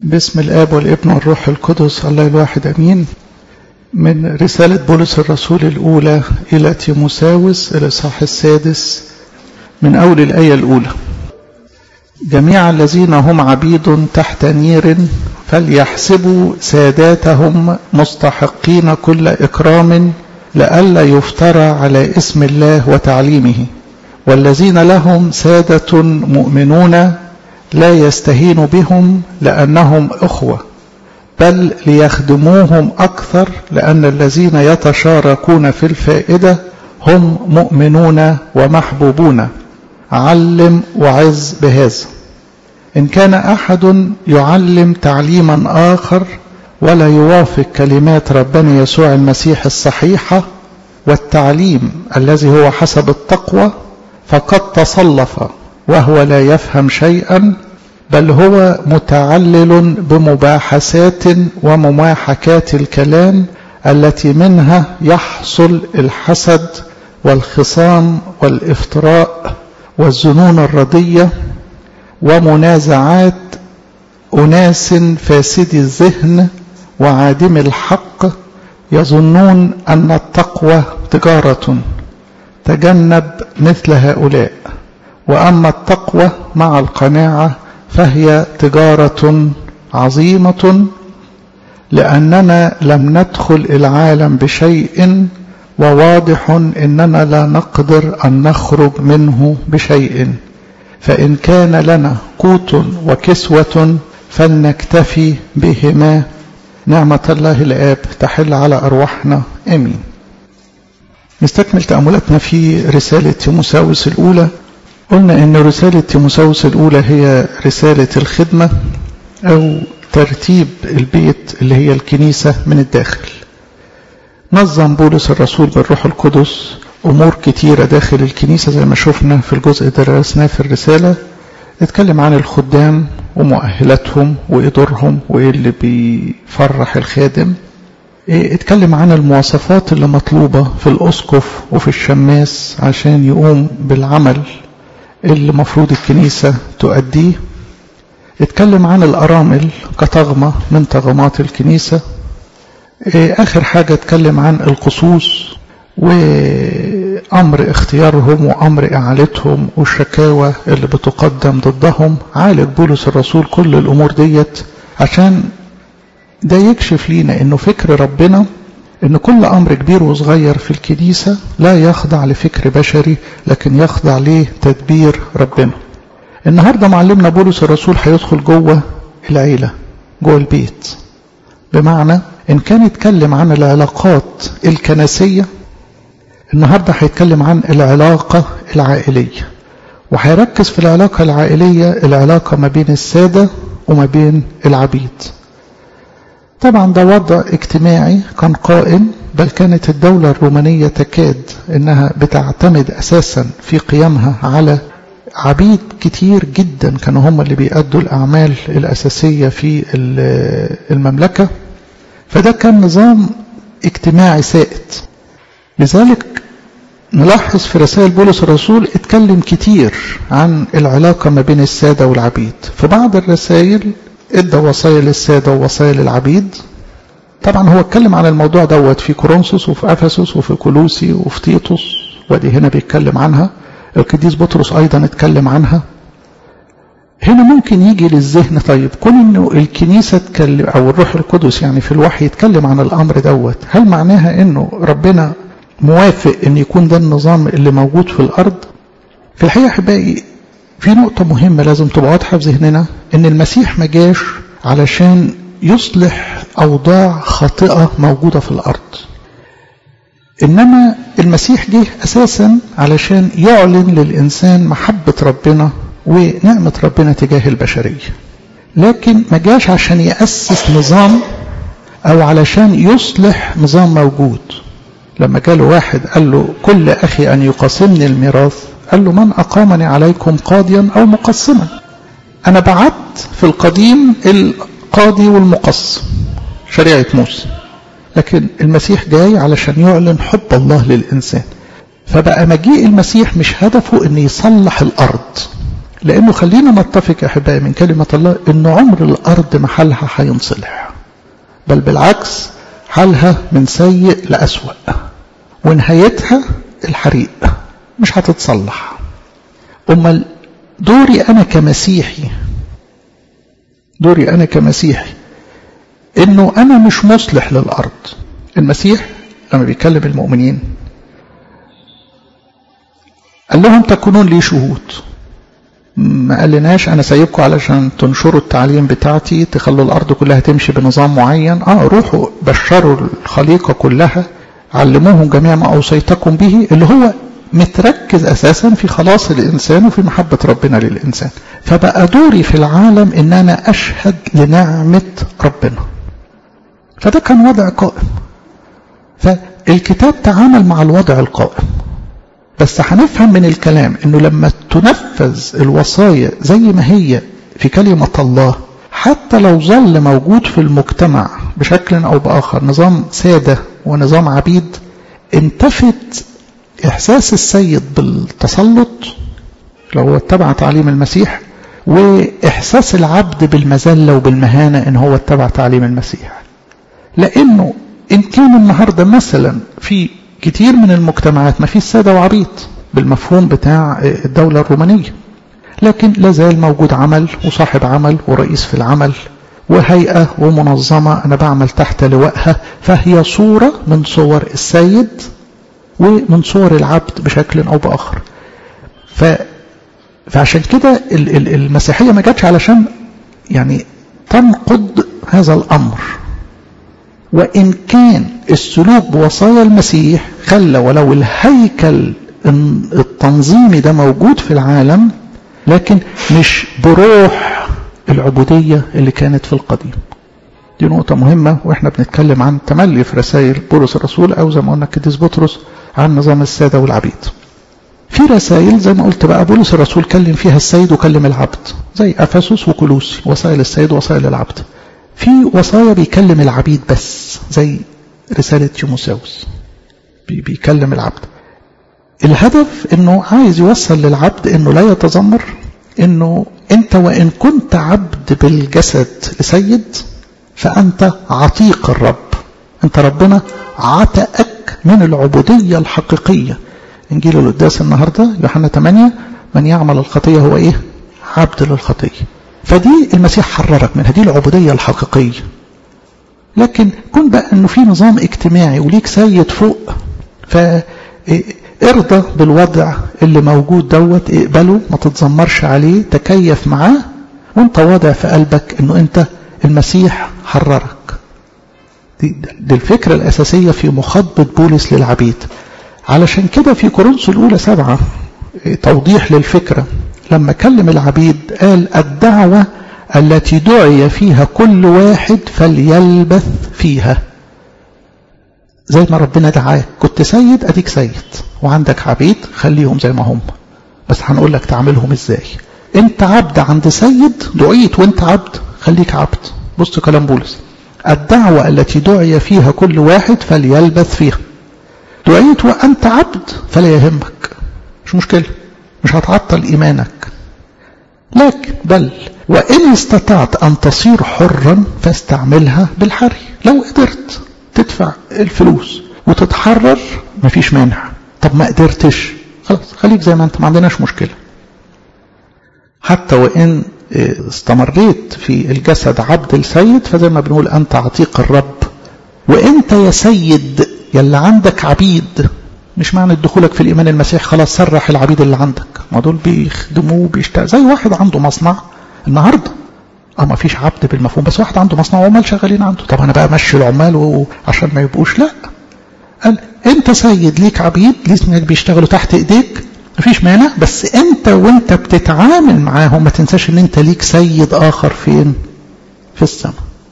باسم الآب والابن والروح القدس الله الواحد أمين من رسالة بولس الرسول الأولى إلى تيموساوس الإصحاح السادس من أول الآية الأولى جميع الذين هم عبيد تحت نير فليحسبوا ساداتهم مستحقين كل إكرام لئلا يفترى على اسم الله وتعليمه والذين لهم سادة مؤمنون لا يستهين بهم لأنهم أخوة بل ليخدموهم أكثر لأن الذين يتشاركون في الفائدة هم مؤمنون ومحبوبون علم وعز بهذا إن كان أحد يعلم تعليما آخر ولا يوافق كلمات ربنا يسوع المسيح الصحيحة والتعليم الذي هو حسب التقوى فقد تصلف وهو لا يفهم شيئا بل هو متعلل بمباحثات ومماحكات الكلام التي منها يحصل الحسد والخصام والافتراء والظنون الردية ومنازعات أناس فاسدي الذهن وعادم الحق يظنون أن التقوى تجارة تجنب مثل هؤلاء وأما التقوى مع القناعة فهي تجارة عظيمة لأننا لم ندخل العالم بشيء وواضح إننا لا نقدر أن نخرج منه بشيء فإن كان لنا قوت وكسوة فلنكتفي بهما نعمة الله الآب تحل على أرواحنا آمين نستكمل تأملاتنا في رسالة تيموساوس الأولى قلنا أن رسالة تيموساوس الأولى هي رسالة الخدمة أو ترتيب البيت اللي هي الكنيسة من الداخل نظم بولس الرسول بالروح القدس أمور كتيرة داخل الكنيسة زي ما شفنا في الجزء ده درسناه في الرسالة اتكلم عن الخدام ومؤهلاتهم وإيه دورهم وإيه اللي بيفرح الخادم اتكلم عن المواصفات اللي مطلوبة في الأسقف وفي الشماس عشان يقوم بالعمل اللي مفروض الكنيسة تؤديه اتكلم عن الأرامل كطغمة من طغمات الكنيسة آخر حاجة اتكلم عن القصوص وأمر اختيارهم وأمر إعالتهم والشكاوى اللي بتقدم ضدهم عالج بولس الرسول كل الأمور ديت عشان ده يكشف لينا انه فكر ربنا ان كل امر كبير وصغير في الكنيسة لا يخضع لفكر بشري لكن يخضع لتدبير ربنا النهاردة معلمنا بولس الرسول هيدخل جوه العيلة جوه البيت بمعنى ان كان يتكلم عن العلاقات الكنسية النهاردة هيتكلم عن العلاقة العائلية وهيركز في العلاقة العائلية العلاقة ما بين السادة وما بين العبيد طبعا ده وضع اجتماعي كان قائم بل كانت الدولة الرومانية تكاد انها بتعتمد اساسا في قيامها على عبيد كتير جدا كانوا هم اللي بيأدوا الاعمال الاساسية في المملكة فده كان نظام اجتماعي سائد لذلك نلاحظ في رسائل بولس الرسول اتكلم كتير عن العلاقة ما بين السادة والعبيد في بعض الرسائل ادى وصايا للساده ووصايا للعبيد طبعا هو اتكلم عن الموضوع دوت في كورنثوس وفي افسس وفي كولوسي وفي تيتوس ودي هنا بيتكلم عنها القديس بطرس ايضا اتكلم عنها هنا ممكن يجي للذهن طيب كون انه الكنيسه تكلم او الروح القدس يعني في الوحي يتكلم عن الامر دوت هل معناها انه ربنا موافق ان يكون ده النظام اللي موجود في الارض في الحقيقه احبائي في نقطة مهمة لازم تبقى واضحة في ذهننا إن المسيح ما جاش علشان يصلح أوضاع خاطئة موجودة في الأرض. إنما المسيح جه أساسا علشان يعلن للإنسان محبة ربنا ونعمة ربنا تجاه البشرية. لكن ما جاش عشان يأسس نظام أو علشان يصلح نظام موجود. لما جاله واحد قال له كل أخي أن يقاسمني الميراث قال له من أقامني عليكم قاضيا أو مقسما أنا بعت في القديم القاضي والمقسم شريعة موسى لكن المسيح جاي علشان يعلن حب الله للإنسان فبقى مجيء المسيح مش هدفه أن يصلح الأرض لأنه خلينا نتفق يا أحبائي من كلمة الله أن عمر الأرض محلها هينصلح بل بالعكس حالها من سيء لأسوأ ونهايتها الحريق مش هتتصلح أمال دوري أنا كمسيحي دوري أنا كمسيحي إنه أنا مش مصلح للأرض المسيح لما بيكلم المؤمنين قال لهم تكونون لي شهود ما قالناش انا سايبكم علشان تنشروا التعليم بتاعتي تخلوا الارض كلها تمشي بنظام معين اه روحوا بشروا الخليقه كلها علموهم جميع ما اوصيتكم به اللي هو متركز اساسا في خلاص الانسان وفي محبه ربنا للانسان فبقى دوري في العالم ان انا اشهد لنعمه ربنا فده كان وضع قائم فالكتاب تعامل مع الوضع القائم بس هنفهم من الكلام انه لما تنفذ الوصايا زي ما هي في كلمة الله حتى لو ظل موجود في المجتمع بشكل او باخر نظام سادة ونظام عبيد انتفت احساس السيد بالتسلط لو هو اتبع تعليم المسيح واحساس العبد بالمذلة وبالمهانة ان هو اتبع تعليم المسيح لانه ان كان النهاردة مثلا في كتير من المجتمعات ما فيش سادة وعبيد بالمفهوم بتاع الدولة الرومانية لكن لازال موجود عمل وصاحب عمل ورئيس في العمل وهيئة ومنظمة أنا بعمل تحت لوائها فهي صورة من صور السيد ومن صور العبد بشكل أو بآخر ف... فعشان كده المسيحية ما جاتش علشان يعني تنقض هذا الأمر وإن كان السلوك بوصايا المسيح خلى ولو الهيكل التنظيمي ده موجود في العالم لكن مش بروح العبودية اللي كانت في القديم دي نقطة مهمة واحنا بنتكلم عن تملي في رسائل بولس الرسول او زي ما قلنا القديس بطرس عن نظام السادة والعبيد في رسائل زي ما قلت بقى بولس الرسول كلم فيها السيد وكلم العبد زي افسس وكلوسي وسائل السيد ووسائل العبد في وصايا بيكلم العبيد بس زي رسالة تيموساوس بيكلم العبد الهدف انه عايز يوصل للعبد انه لا يتذمر انه انت وان كنت عبد بالجسد لسيد فانت عتيق الرب انت ربنا عتقك من العبودية الحقيقية انجيل القداس النهاردة يوحنا 8 من يعمل الخطية هو ايه عبد للخطية فدي المسيح حررك منها دي العبودية الحقيقية لكن كن بقى انه في نظام اجتماعي وليك سيد فوق فارضى بالوضع اللي موجود دوت اقبله ما تتذمرش عليه تكيف معاه وانت واضع في قلبك انه انت المسيح حررك دي, دي الفكرة الأساسية في مخاطبة بولس للعبيد علشان كده في كورنثوس الأولى سبعة توضيح للفكرة لما كلم العبيد قال الدعوة التي دعي فيها كل واحد فليلبث فيها زي ما ربنا دعاك كنت سيد اديك سيد وعندك عبيد خليهم زي ما هم بس هنقول لك تعملهم ازاي انت عبد عند سيد دعيت وانت عبد خليك عبد بص كلام بولس الدعوة التي دعي فيها كل واحد فليلبث فيها دعيت وانت عبد فلا يهمك مش مشكلة مش هتعطل ايمانك لكن بل وإن استطعت أن تصير حرا فاستعملها بالحري لو قدرت تدفع الفلوس وتتحرر مفيش مانع طب ما قدرتش خلاص خليك زي ما انت ما عندناش مشكلة حتى وإن استمريت في الجسد عبد السيد فزي ما بنقول أنت عتيق الرب وإنت يا سيد يلي عندك عبيد مش معنى دخولك في الإيمان المسيح خلاص سرح العبيد اللي عندك ما دول بيخدموه بيشتغل زي واحد عنده مصنع النهارده اه ما فيش عبد بالمفهوم بس واحد عنده مصنع وعمال شغالين عنده طب انا بقى امشي العمال عشان ما يبقوش لا قال انت سيد ليك عبيد ليك بيشتغلوا تحت ايديك مفيش مانع بس انت وانت بتتعامل معاهم ما تنساش ان انت ليك سيد اخر فين في السماء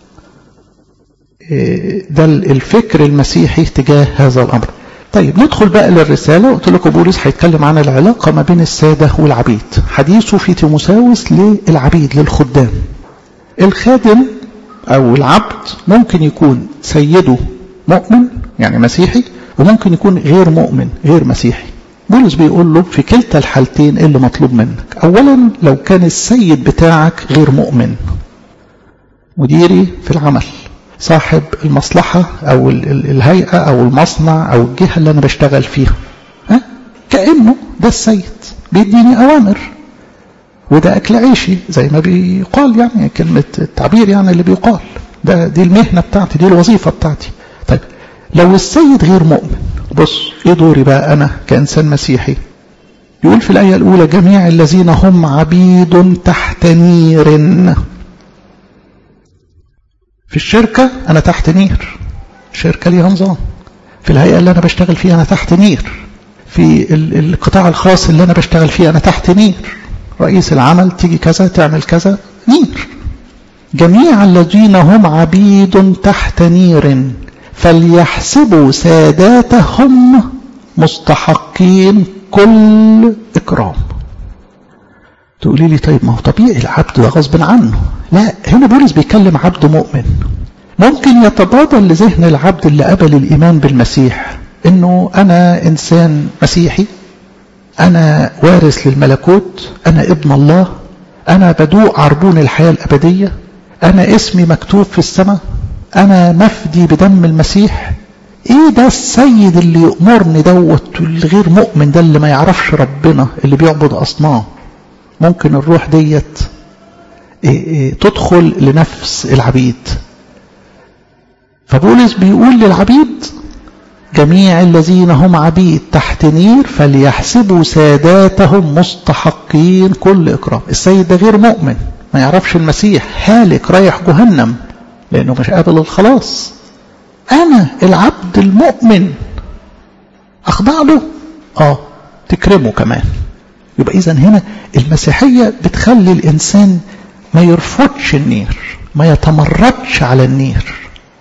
ده الفكر المسيحي تجاه هذا الامر طيب ندخل بقى للرسالة قلت لكم بولس هيتكلم عن العلاقة ما بين السادة والعبيد حديثه في تيموساوس للعبيد للخدام الخادم أو العبد ممكن يكون سيده مؤمن يعني مسيحي وممكن يكون غير مؤمن غير مسيحي بولس بيقول له في كلتا الحالتين ايه اللي مطلوب منك اولا لو كان السيد بتاعك غير مؤمن مديري في العمل صاحب المصلحة او الهيئة او المصنع او الجهة اللي انا بشتغل فيها ها؟ كأنه ده السيد بيديني اوامر وده اكل عيشي زي ما بيقال يعني كلمة التعبير يعني اللي بيقال ده دي المهنة بتاعتي دي الوظيفة بتاعتي طيب لو السيد غير مؤمن بص ايه دوري بقى انا كانسان مسيحي يقول في الايه الاولى جميع الذين هم عبيد تحت نير في الشركه انا تحت نير الشركه ليها نظام في الهيئه اللي انا بشتغل فيها انا تحت نير في القطاع الخاص اللي انا بشتغل فيه انا تحت نير رئيس العمل تيجي كذا تعمل كذا نير جميع الذين هم عبيد تحت نير فليحسبوا ساداتهم مستحقين كل إكرام تقولي لي طيب ما هو طبيعي العبد ده غصب عنه لا هنا بولس بيتكلم عبد مؤمن ممكن يتبادر لذهن العبد اللي قبل الإيمان بالمسيح إنه أنا إنسان مسيحي أنا وارث للملكوت أنا ابن الله أنا بدوق عربون الحياة الأبدية أنا اسمي مكتوب في السماء أنا مفدي بدم المسيح إيه ده السيد اللي يأمرني دوت الغير مؤمن ده اللي ما يعرفش ربنا اللي بيعبد أصنام ممكن الروح ديت إيه إيه تدخل لنفس العبيد فبولس بيقول للعبيد جميع الذين هم عبيد تحت نير فليحسبوا ساداتهم مستحقين كل إكرام السيد ده غير مؤمن ما يعرفش المسيح هالك رايح جهنم لأنه مش قابل الخلاص أنا العبد المؤمن أخضع له آه تكرمه كمان يبقى إذا هنا المسيحية بتخلي الإنسان ما يرفضش النير ما يتمردش على النير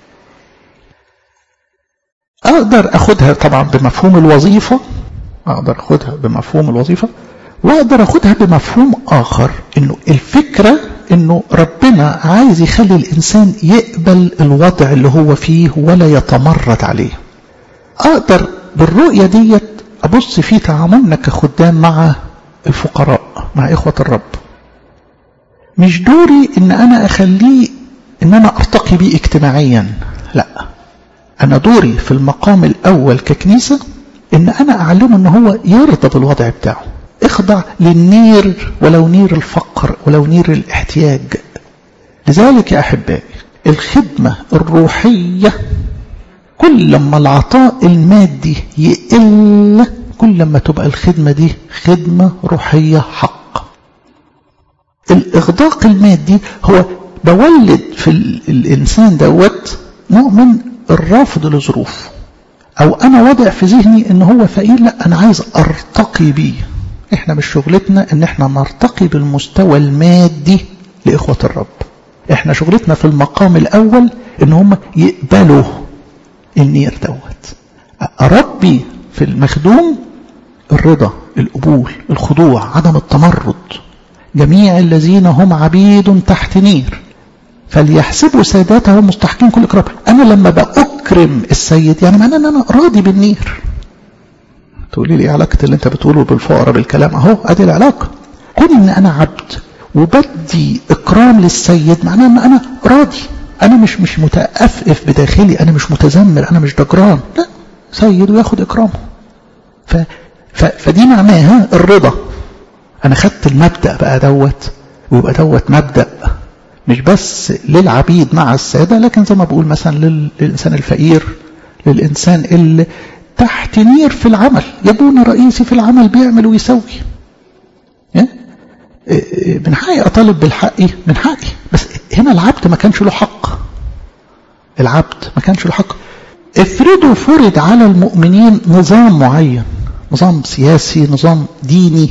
أقدر أخدها طبعا بمفهوم الوظيفة أقدر أخدها بمفهوم الوظيفة وأقدر أخدها بمفهوم آخر إنه الفكرة إنه ربنا عايز يخلي الإنسان يقبل الوضع اللي هو فيه ولا يتمرد عليه أقدر بالرؤية ديت أبص في تعاملنا كخدام مع الفقراء مع إخوة الرب مش دوري إن أنا أخليه إن أنا أرتقي بيه اجتماعيا لا أنا دوري في المقام الأول ككنيسة إن أنا أعلمه إن هو يرضى بالوضع بتاعه اخضع للنير ولو نير الفقر ولو نير الاحتياج لذلك يا أحبائي الخدمة الروحية كل لما العطاء المادي يقل كل لما تبقى الخدمة دي خدمة روحية حق الإغداق المادي هو بولد في الإنسان دوت نوع من الرافض لظروفه أو أنا وضع في ذهني إن هو فقير لا أنا عايز أرتقي بيه إحنا مش شغلتنا إن إحنا نرتقي بالمستوى المادي لإخوة الرب إحنا شغلتنا في المقام الأول إن هم يقبلوا النير دوت أربي في المخدوم الرضا القبول الخضوع عدم التمرد جميع الذين هم عبيد تحت نير فليحسبوا ساداتهم مستحقين كل إكرام أنا لما بأكرم السيد يعني معناه أن أنا راضي بالنير تقولي لي علاقة اللي أنت بتقوله بالفقراء بالكلام أهو أدي العلاقة كون إن أنا عبد وبدي إكرام للسيد معناه أن أنا راضي أنا مش مش متأفف بداخلي أنا مش متذمر أنا مش دجران لا سيد وياخد إكرامه ف ف فدي معناها الرضا أنا خدت المبدأ بقى دوت ويبقى دوت مبدأ مش بس للعبيد مع السادة لكن زي ما بقول مثلا للإنسان الفقير للإنسان اللي تحت نير في العمل يبون رئيسي في العمل بيعمل ويسوي من حقي أطالب بالحق من حقي بس هنا العبد ما كانش له حق العبد ما كانش له حق افرضوا فرض على المؤمنين نظام معين نظام سياسي نظام ديني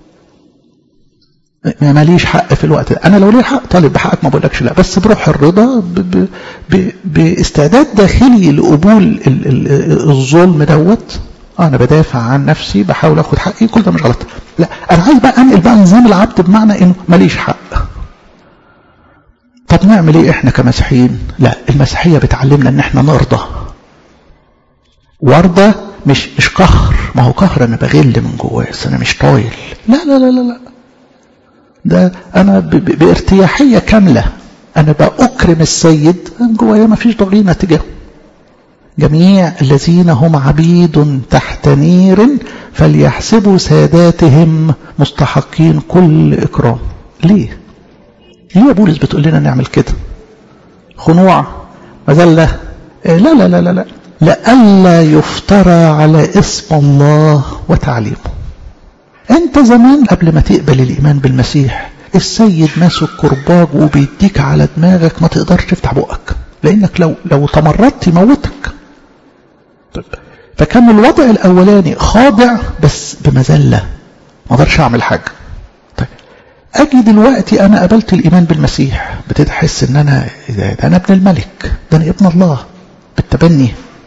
ما ماليش حق في الوقت ده انا لو ليه حق طالب بحقك ما بقولكش لا بس بروح الرضا ب ب ب باستعداد داخلي لقبول الظلم دوت انا بدافع عن نفسي بحاول اخد حقي كل ده مش غلط لا انا عايز بقى انقل بقى نظام العبد بمعنى انه ماليش حق طب نعمل ايه احنا كمسيحيين لا المسيحيه بتعلمنا ان احنا نرضى وارضى مش مش قهر ما هو قهر انا بغل من جوايا بس انا مش طايل لا لا لا لا لا ده انا ب ب بارتياحيه كامله انا باكرم السيد من جوايا ما فيش ضغينه تجاهه جميع الذين هم عبيد تحت نير فليحسبوا ساداتهم مستحقين كل إكرام ليه؟ ليه يا بولس بتقول لنا نعمل كده خنوع مذلة إيه لا لا لا لا لا لئلا يفترى على اسم الله وتعليمه انت زمان قبل ما تقبل الايمان بالمسيح السيد ماسك كرباج وبيديك على دماغك ما تقدرش تفتح بقك لانك لو لو تمردت يموتك طيب. فكان الوضع الاولاني خاضع بس بمذله ما اقدرش اعمل حاجه طيب اجي دلوقتي انا قبلت الايمان بالمسيح ابتدي احس ان انا ده انا ابن الملك ده انا ابن الله بالتبني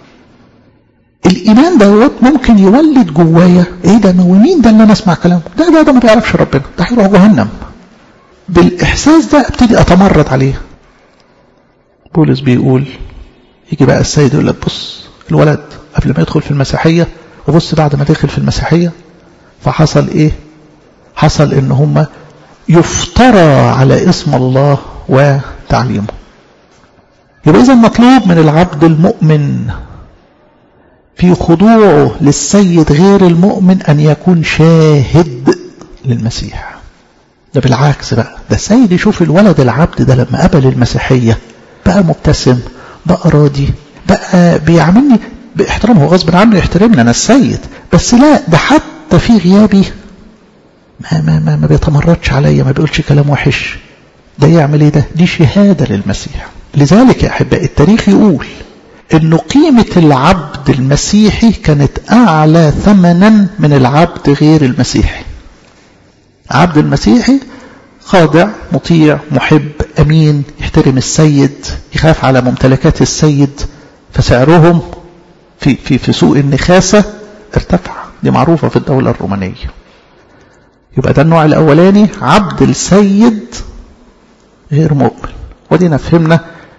الايمان دوت ممكن يولد جوايا ايه ده ومين ده اللي انا اسمع كلامه ده ده ده ما بيعرفش ربنا ده هيروح جهنم بالاحساس ده ابتدي اتمرد عليه بولس بيقول يجي بقى السيد يقول لك بص الولد قبل ما يدخل في المسيحية وبص بعد ما دخل في المسيحية فحصل ايه حصل ان هم يفترى على اسم الله وتعليمه يبقى اذا مطلوب من العبد المؤمن في خضوعه للسيد غير المؤمن ان يكون شاهد للمسيح ده بالعكس بقى ده السيد يشوف الولد العبد ده لما قبل المسيحية بقى مبتسم بقى راضي بقى بيعاملني باحترام هو غصب عنه يحترمني انا السيد بس لا ده حتى في غيابي ما ما ما, ما بيتمردش عليا ما بيقولش كلام وحش ده يعمل ايه ده دي شهادة للمسيح لذلك يا احبائي التاريخ يقول انه قيمة العبد المسيحي كانت اعلى ثمنا من العبد غير المسيحي عبد المسيحي خاضع مطيع محب امين يحترم السيد يخاف على ممتلكات السيد فسعرهم في في في سوق النخاسه ارتفع دي معروفه في الدوله الرومانيه يبقى ده النوع الاولاني عبد السيد غير مؤمن ودينا فهمنا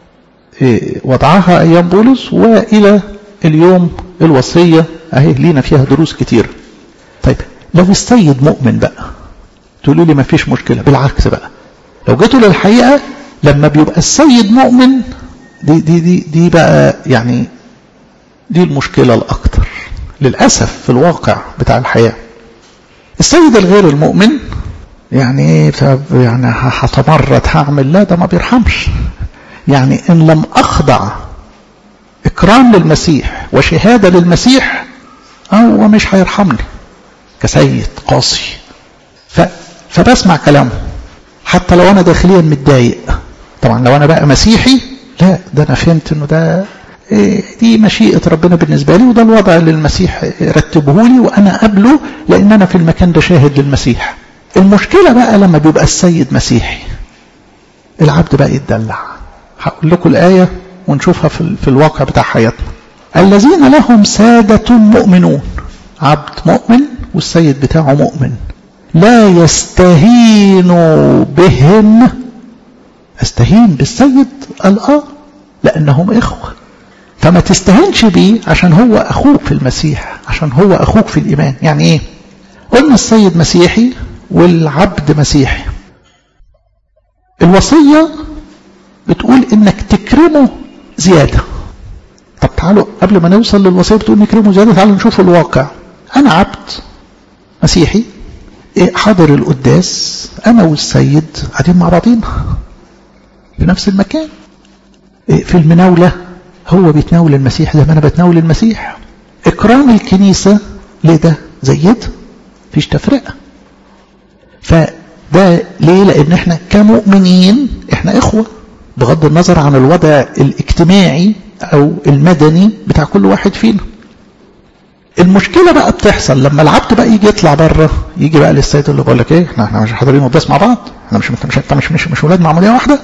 وضعها ايام بولس والى اليوم الوصيه اهي لينا فيها دروس كتير طيب لو السيد مؤمن بقى تقولوا لي ما فيش مشكله بالعكس بقى لو جيتوا للحقيقه لما بيبقى السيد مؤمن دي دي دي دي بقى يعني دي المشكله الاكثر للاسف في الواقع بتاع الحياه السيد الغير المؤمن يعني ايه يعني هتمرد هعمل لا ده ما بيرحمش يعني ان لم اخضع اكرام للمسيح وشهاده للمسيح هو مش هيرحمني كسيد قاسي ف فبسمع كلامه حتى لو انا داخليا متضايق طبعا لو انا بقى مسيحي لا ده انا فهمت انه ده دي مشيئة ربنا بالنسبة لي وده الوضع اللي المسيح رتبه لي وأنا قبله لأن أنا في المكان ده شاهد للمسيح المشكلة بقى لما بيبقى السيد مسيحي العبد بقى يتدلع هقول لكم الآية ونشوفها في, في الواقع بتاع حياتنا الذين لهم سادة مؤمنون عبد مؤمن والسيد بتاعه مؤمن لا يستهين بهم استهين بالسيد قال اه لانهم اخوه فما تستهينش بيه عشان هو اخوك في المسيح عشان هو اخوك في الايمان يعني ايه قلنا السيد مسيحي والعبد مسيحي الوصيه بتقول انك تكرمه زياده طب تعالوا قبل ما نوصل للوصيه بتقول نكرمه زياده تعالوا نشوف الواقع انا عبد مسيحي حاضر القداس انا والسيد قاعدين مع بعضينا في نفس المكان في المناولة هو بيتناول المسيح زي ما انا بتناول المسيح اكرام الكنيسة ليه ده زيد فيش تفرقة فده ليه لان احنا كمؤمنين احنا اخوة بغض النظر عن الوضع الاجتماعي او المدني بتاع كل واحد فينا المشكله بقى بتحصل لما العبد بقى يجي يطلع بره يجي بقى للسيد اللي بقول لك ايه احنا احنا مش حاضرين قداس مع بعض احنا مش مش انت مش مش, مش ولاد معموديه واحده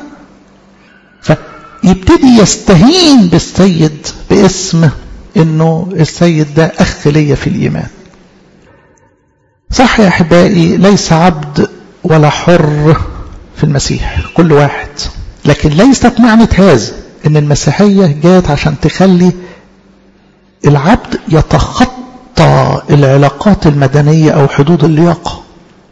فيبتدي يستهين بالسيد باسم انه السيد ده اخ ليا في الايمان صح يا احبائي ليس عبد ولا حر في المسيح كل واحد لكن ليست معنى هذا ان المسيحيه جات عشان تخلي العبد يتخطى تخطى العلاقات المدنية أو حدود اللياقة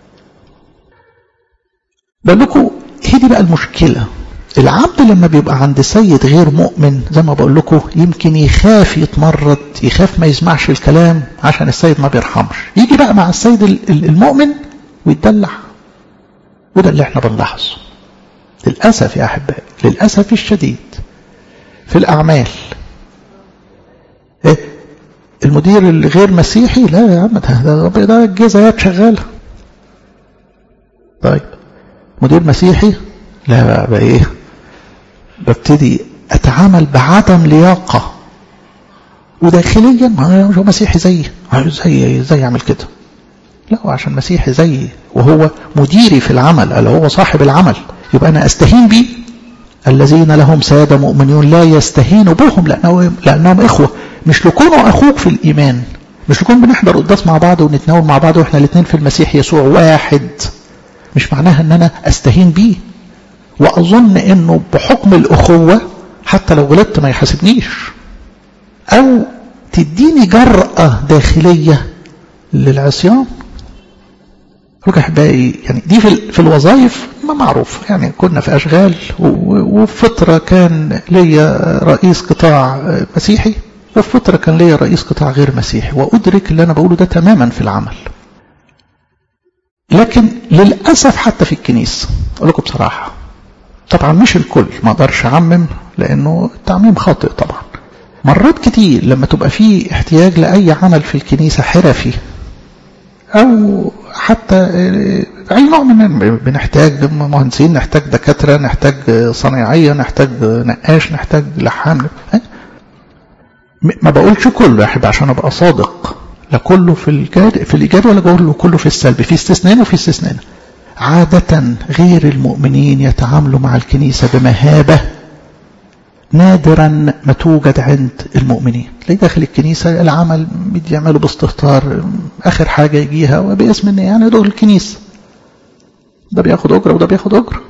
بقول لكم هي دي بقى المشكلة العبد لما بيبقى عند سيد غير مؤمن زي ما بقول لكم يمكن يخاف يتمرد يخاف ما يسمعش الكلام عشان السيد ما بيرحمش يجي بقى مع السيد المؤمن ويتدلع وده اللي احنا بنلاحظه للأسف يا أحبائي للأسف الشديد في الأعمال إيه؟ المدير اللي غير مسيحي لا يا عم ده ده, ده الجزايات شغالة طيب مدير مسيحي لا بقى, بقى ايه ببتدي اتعامل بعدم لياقة وداخليا ما هو مسيحي زيي زي زي يعمل كده لا هو عشان مسيحي زيي وهو مديري في العمل ألا هو صاحب العمل يبقى أنا أستهين بيه الذين لهم سادة مؤمنون لا يستهين بهم لأنه لأنهم إخوة مش لكونوا أخوك في الإيمان مش لكون بنحضر قداس مع بعض ونتناول مع بعض وإحنا الاثنين في المسيح يسوع واحد مش معناها أن أنا أستهين بيه وأظن أنه بحكم الأخوة حتى لو غلطت ما يحاسبنيش أو تديني جرأة داخلية للعصيان لك أحبائي يعني دي في, في الوظائف ما معروف يعني كنا في أشغال وفي فترة كان ليا رئيس قطاع مسيحي وفي فترة كان ليا رئيس قطاع غير مسيحي وأدرك اللي أنا بقوله ده تماما في العمل لكن للأسف حتى في الكنيسة أقول لكم بصراحة طبعا مش الكل ما اقدرش اعمم لانه التعميم خاطئ طبعا مرات كتير لما تبقى في احتياج لاي عمل في الكنيسه حرفي او حتى اي نوع من بنحتاج مهندسين نحتاج دكاتره نحتاج صنايعيه نحتاج نقاش نحتاج لحام ما بقولش كله يا احب عشان ابقى صادق لا كله في الجاد في الايجاب ولا بقول له كله في السلب في استثناء وفي استثناء عادة غير المؤمنين يتعاملوا مع الكنيسة بمهابة نادرا ما توجد عند المؤمنين تلاقي داخل الكنيسة العمل بيعملوا باستهتار آخر حاجة يجيها وباسم ان يعني دول الكنيسة ده بياخد أجرة وده بياخد أجرة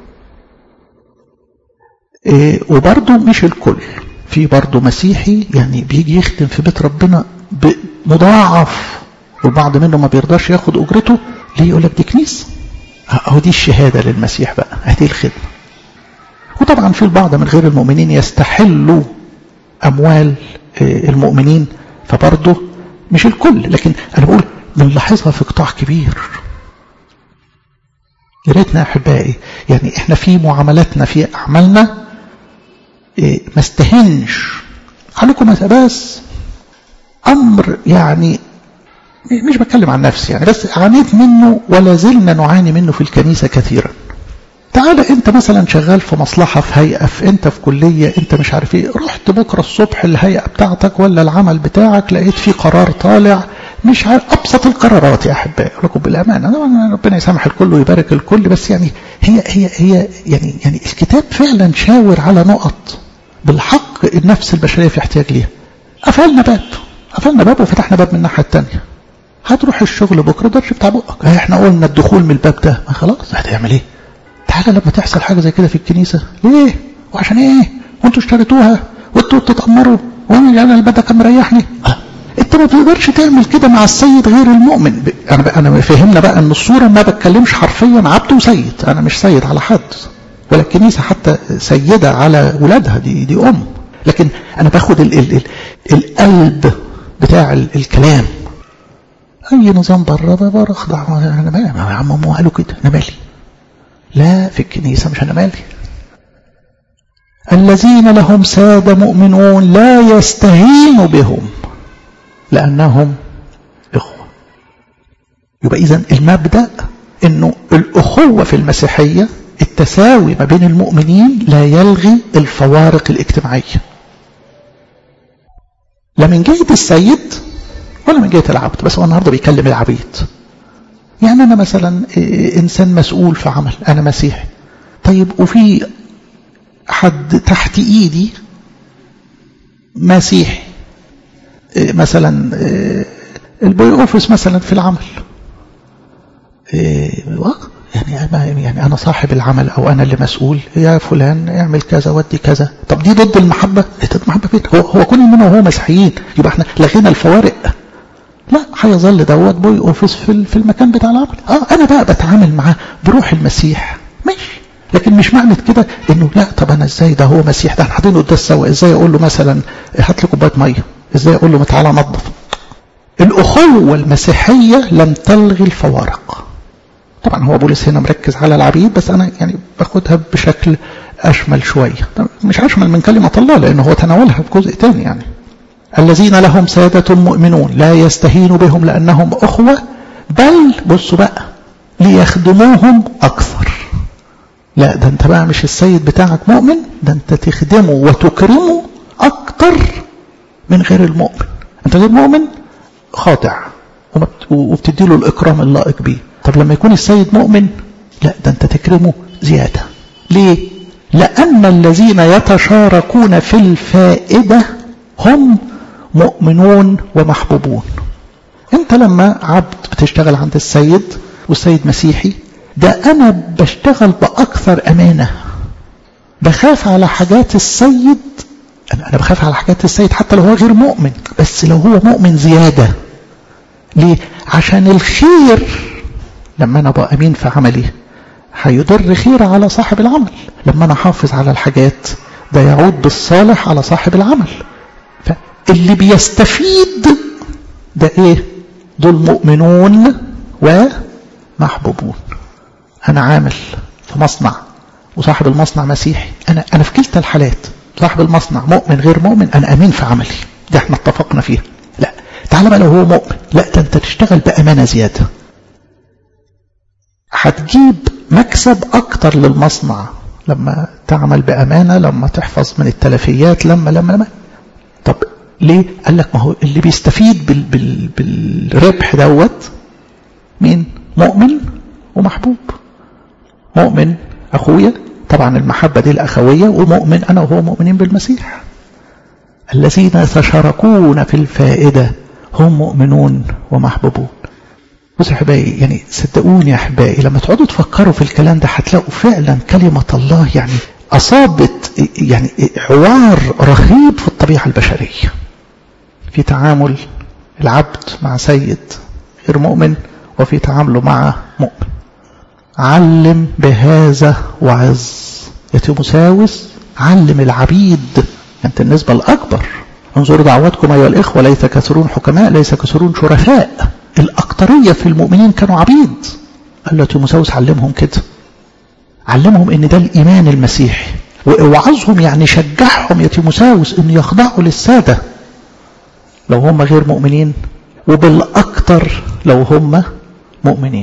إيه وبرضه مش الكل في برضه مسيحي يعني بيجي يخدم في بيت ربنا مضاعف والبعض منه ما بيرضاش ياخد أجرته ليه يقول لك دي كنيسة أهو دي الشهادة للمسيح بقى هذه الخدمة وطبعا في البعض من غير المؤمنين يستحلوا أموال المؤمنين فبرضه مش الكل لكن أنا بقول بنلاحظها في قطاع كبير يا ريتنا أحبائي يعني إحنا في معاملاتنا في أعمالنا ما استهنش عليكم بس أمر يعني مش بتكلم عن نفسي يعني بس عانيت منه ولا زلنا نعاني منه في الكنيسة كثيرا تعال انت مثلا شغال في مصلحة في هيئة في انت في كلية انت مش عارف ايه رحت بكرة الصبح الهيئة بتاعتك ولا العمل بتاعك لقيت في قرار طالع مش عارف ابسط القرارات يا احبائي لكم بالامانة ربنا يسامح الكل ويبارك الكل بس يعني هي هي هي يعني يعني الكتاب فعلا شاور على نقط بالحق النفس البشرية في احتياج ليها قفلنا باب قفلنا باب وفتحنا باب من الناحية الثانية هتروح الشغل بكره درش بتاع بقك احنا قلنا الدخول من الباب ده ما خلاص هتعمل ايه تعالى لما تحصل حاجه زي كده في الكنيسه ليه وعشان ايه وانتوا اشتريتوها وانتوا بتتامروا وانا انا الباب ده كان مريحني أه. انت ما تقدرش تعمل كده مع السيد غير المؤمن انا انا فهمنا بقى ان الصوره ما بتكلمش حرفيا عبد وسيد انا مش سيد على حد ولا الكنيسه حتى سيده على ولادها دي دي ام لكن انا باخد ال ال ال القلب بتاع ال الكلام اي نظام بره بره اخضع انا مالي يا عم هم قالوا كده انا مالي لا في الكنيسه مش انا مالي الذين لهم سادة مؤمنون لا يستهين بهم لأنهم إخوة يبقى إذن المبدأ أنه الأخوة في المسيحية التساوي ما بين المؤمنين لا يلغي الفوارق الاجتماعية لا من جهة السيد ولا من جهة العبد بس هو النهاردة بيكلم العبيد يعني أنا مثلا إنسان مسؤول في عمل أنا مسيحي طيب وفي حد تحت إيدي مسيحي مثلا البوي أوفيس مثلا في العمل يعني يعني أنا صاحب العمل أو أنا اللي مسؤول يا فلان اعمل كذا ودي كذا طب دي ضد المحبة ضد المحبة فين هو هو كل منه وهو مسيحيين يبقى احنا لغينا الفوارق لا هيظل دوت بيقفز في في المكان بتاع العمل اه انا بقى بتعامل معاه بروح المسيح ماشي لكن مش معنى كده انه لا طب انا ازاي ده هو مسيح ده قاعدين قدام سوا ازاي اقول له مثلا هات لي كوبايه ميه ازاي اقول له تعالى نظف الاخوه المسيحيه لم تلغي الفوارق طبعا هو بولس هنا مركز على العبيد بس انا يعني باخدها بشكل اشمل شويه مش اشمل من كلمه الله لانه هو تناولها في جزء تاني يعني الذين لهم سادة مؤمنون لا يستهين بهم لأنهم أخوة بل بصوا بقى ليخدموهم أكثر لا ده انت بقى مش السيد بتاعك مؤمن ده انت تخدمه وتكرمه أكتر من غير المؤمن انت غير مؤمن خاضع وبتدي له الإكرام اللائق بيه طب لما يكون السيد مؤمن لا ده انت تكرمه زيادة ليه لأن الذين يتشاركون في الفائدة هم مؤمنون ومحبوبون انت لما عبد بتشتغل عند السيد والسيد مسيحي ده انا بشتغل باكثر امانه بخاف على حاجات السيد انا بخاف على حاجات السيد حتى لو هو غير مؤمن بس لو هو مؤمن زياده ليه عشان الخير لما انا ابقى امين في عملي هيضر خير على صاحب العمل لما انا احافظ على الحاجات ده يعود بالصالح على صاحب العمل اللي بيستفيد ده ايه دول مؤمنون ومحبوبون انا عامل في مصنع وصاحب المصنع مسيحي انا انا في كلتا الحالات صاحب المصنع مؤمن غير مؤمن انا امين في عملي ده احنا اتفقنا فيها لا تعالى بقى لو هو مؤمن لا ده انت تشتغل بامانه زياده هتجيب مكسب اكتر للمصنع لما تعمل بامانه لما تحفظ من التلفيات لما لما لما طب ليه؟ قال لك ما هو اللي بيستفيد بال بال بالربح دوت مين؟ مؤمن ومحبوب. مؤمن أخويا طبعا المحبة دي الأخوية ومؤمن أنا وهو مؤمنين بالمسيح. الذين يتشاركون في الفائدة هم مؤمنون ومحبوبون. بصوا يا احبائي يعني صدقوني يا احبائي لما تقعدوا تفكروا في الكلام ده هتلاقوا فعلا كلمة الله يعني أصابت يعني حوار رهيب في الطبيعة البشرية في تعامل العبد مع سيد غير مؤمن وفي تعامله مع مؤمن علم بهذا وعظ يا تيموساوس علم العبيد أنت النسبة الأكبر انظروا دعواتكم أيها الإخوة ليس كثيرون حكماء ليس كثيرون شرفاء الأكثرية في المؤمنين كانوا عبيد قال له تيموساوس علمهم كده علمهم ان ده الايمان المسيحي واوعظهم يعني شجعهم يا تيموساوس ان يخضعوا للساده لو هم غير مؤمنين وبالاكثر لو هم مؤمنين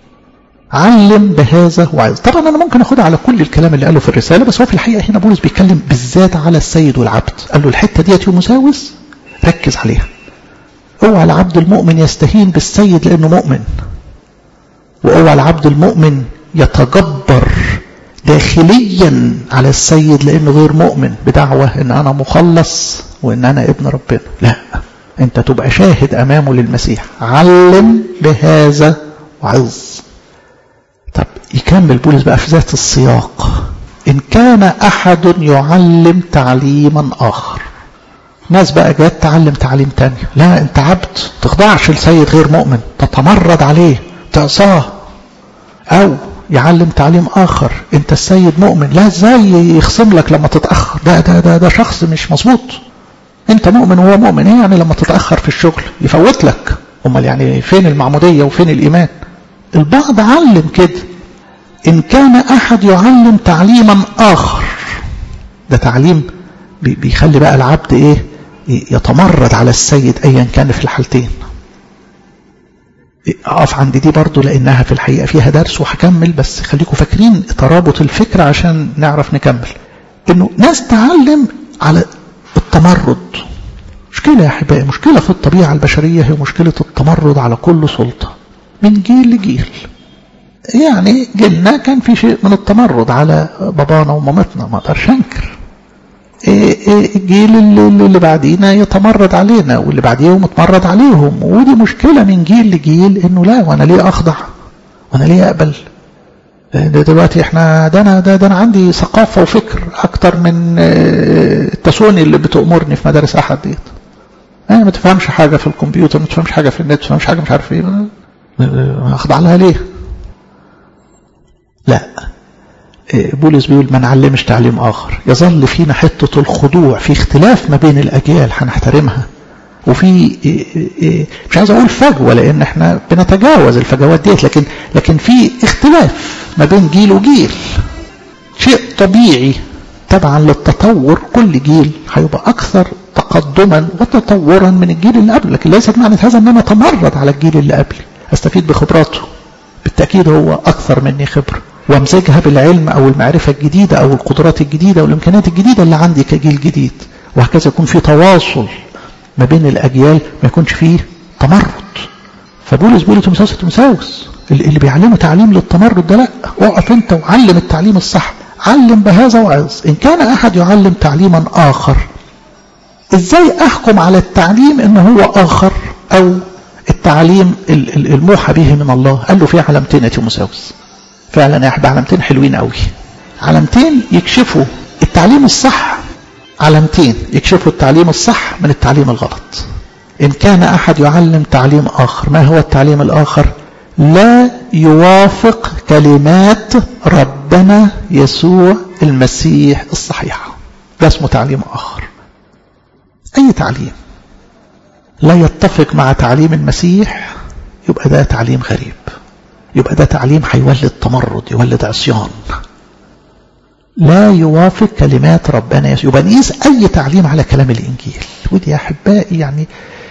علم بهذا وعظ طبعا انا ممكن اخدها على كل الكلام اللي قاله في الرساله بس هو في الحقيقه هنا بولس بيتكلم بالذات على السيد والعبد قال له الحته دي يا تيموساوس ركز عليها اوعى العبد المؤمن يستهين بالسيد لانه مؤمن واوعى العبد المؤمن يتجبر داخليا على السيد لانه غير مؤمن بدعوه ان انا مخلص وان انا ابن ربنا لا انت تبقى شاهد امامه للمسيح علم بهذا وعظ طب يكمل بولس بقى في ذات السياق ان كان احد يعلم تعليما اخر ناس بقى جت تعلم تعليم تاني لا انت عبد تخضعش لسيد غير مؤمن تتمرد عليه تعصاه او يعلم تعليم اخر انت السيد مؤمن لا ازاي يخصم لك لما تتاخر ده ده ده, ده شخص مش مظبوط انت مؤمن وهو مؤمن ايه يعني لما تتاخر في الشغل يفوت لك امال يعني فين المعموديه وفين الايمان البعض علم كده ان كان احد يعلم تعليما اخر ده تعليم بيخلي بقى العبد ايه يتمرد على السيد ايا كان في الحالتين اقف عند دي برضو لانها في الحقيقه فيها درس وهكمل بس خليكم فاكرين ترابط الفكره عشان نعرف نكمل انه ناس تعلم على التمرد مشكله يا احبائي مشكله في الطبيعه البشريه هي مشكله التمرد على كل سلطه من جيل لجيل يعني جيلنا كان في شيء من التمرد على بابانا ومامتنا ما اقدرش انكر الجيل اللي, اللي بعدينا يتمرد علينا واللي بعديهم يتمرد عليهم ودي مشكلة من جيل لجيل انه لا وانا ليه اخضع وانا ليه اقبل ده دلوقتي احنا ده انا ده, ده انا عندي ثقافة وفكر اكتر من التسوني اللي بتأمرني في مدارس احد ديت انا ما تفهمش حاجه في الكمبيوتر ما تفهمش حاجه في النت ما تفهمش حاجه مش عارف ايه اخضع لها ليه لا بولس بيقول ما نعلمش تعليم آخر يظل فينا حتة الخضوع في اختلاف ما بين الأجيال هنحترمها وفي مش عايز أقول فجوة لأن احنا بنتجاوز الفجوات ديت لكن لكن في اختلاف ما بين جيل وجيل شيء طبيعي تبعا للتطور كل جيل هيبقى أكثر تقدما وتطورا من الجيل اللي قبله لكن ليست معنى هذا أن أنا أتمرد على الجيل اللي قبلي أستفيد بخبراته بالتأكيد هو أكثر مني خبرة وامزجها بالعلم أو المعرفة الجديدة أو القدرات الجديدة أو الإمكانيات الجديدة اللي عندي كجيل جديد وهكذا يكون في تواصل ما بين الأجيال ما يكونش فيه تمرد فبولس بيقول تمساوس تمساوس اللي بيعلمه تعليم للتمرد ده لا اقف انت وعلم التعليم الصح علم بهذا وعظ ان كان احد يعلم تعليما اخر ازاي احكم على التعليم ان هو اخر او التعليم الموحى به من الله قال له في علامتين يا تيموساوس فعلا يا احباب علامتين حلوين قوي علامتين يكشفوا التعليم الصح علامتين يكشفوا التعليم الصح من التعليم الغلط إن كان أحد يعلم تعليم آخر ما هو التعليم الآخر لا يوافق كلمات ربنا يسوع المسيح الصحيحة ده اسمه تعليم آخر أي تعليم لا يتفق مع تعليم المسيح يبقى ده تعليم غريب يبقى ده تعليم هيولد تمرد يولد عصيان لا يوافق كلمات ربنا يسوع يبقى نقيس أي تعليم على كلام الإنجيل ودي يا أحبائي يعني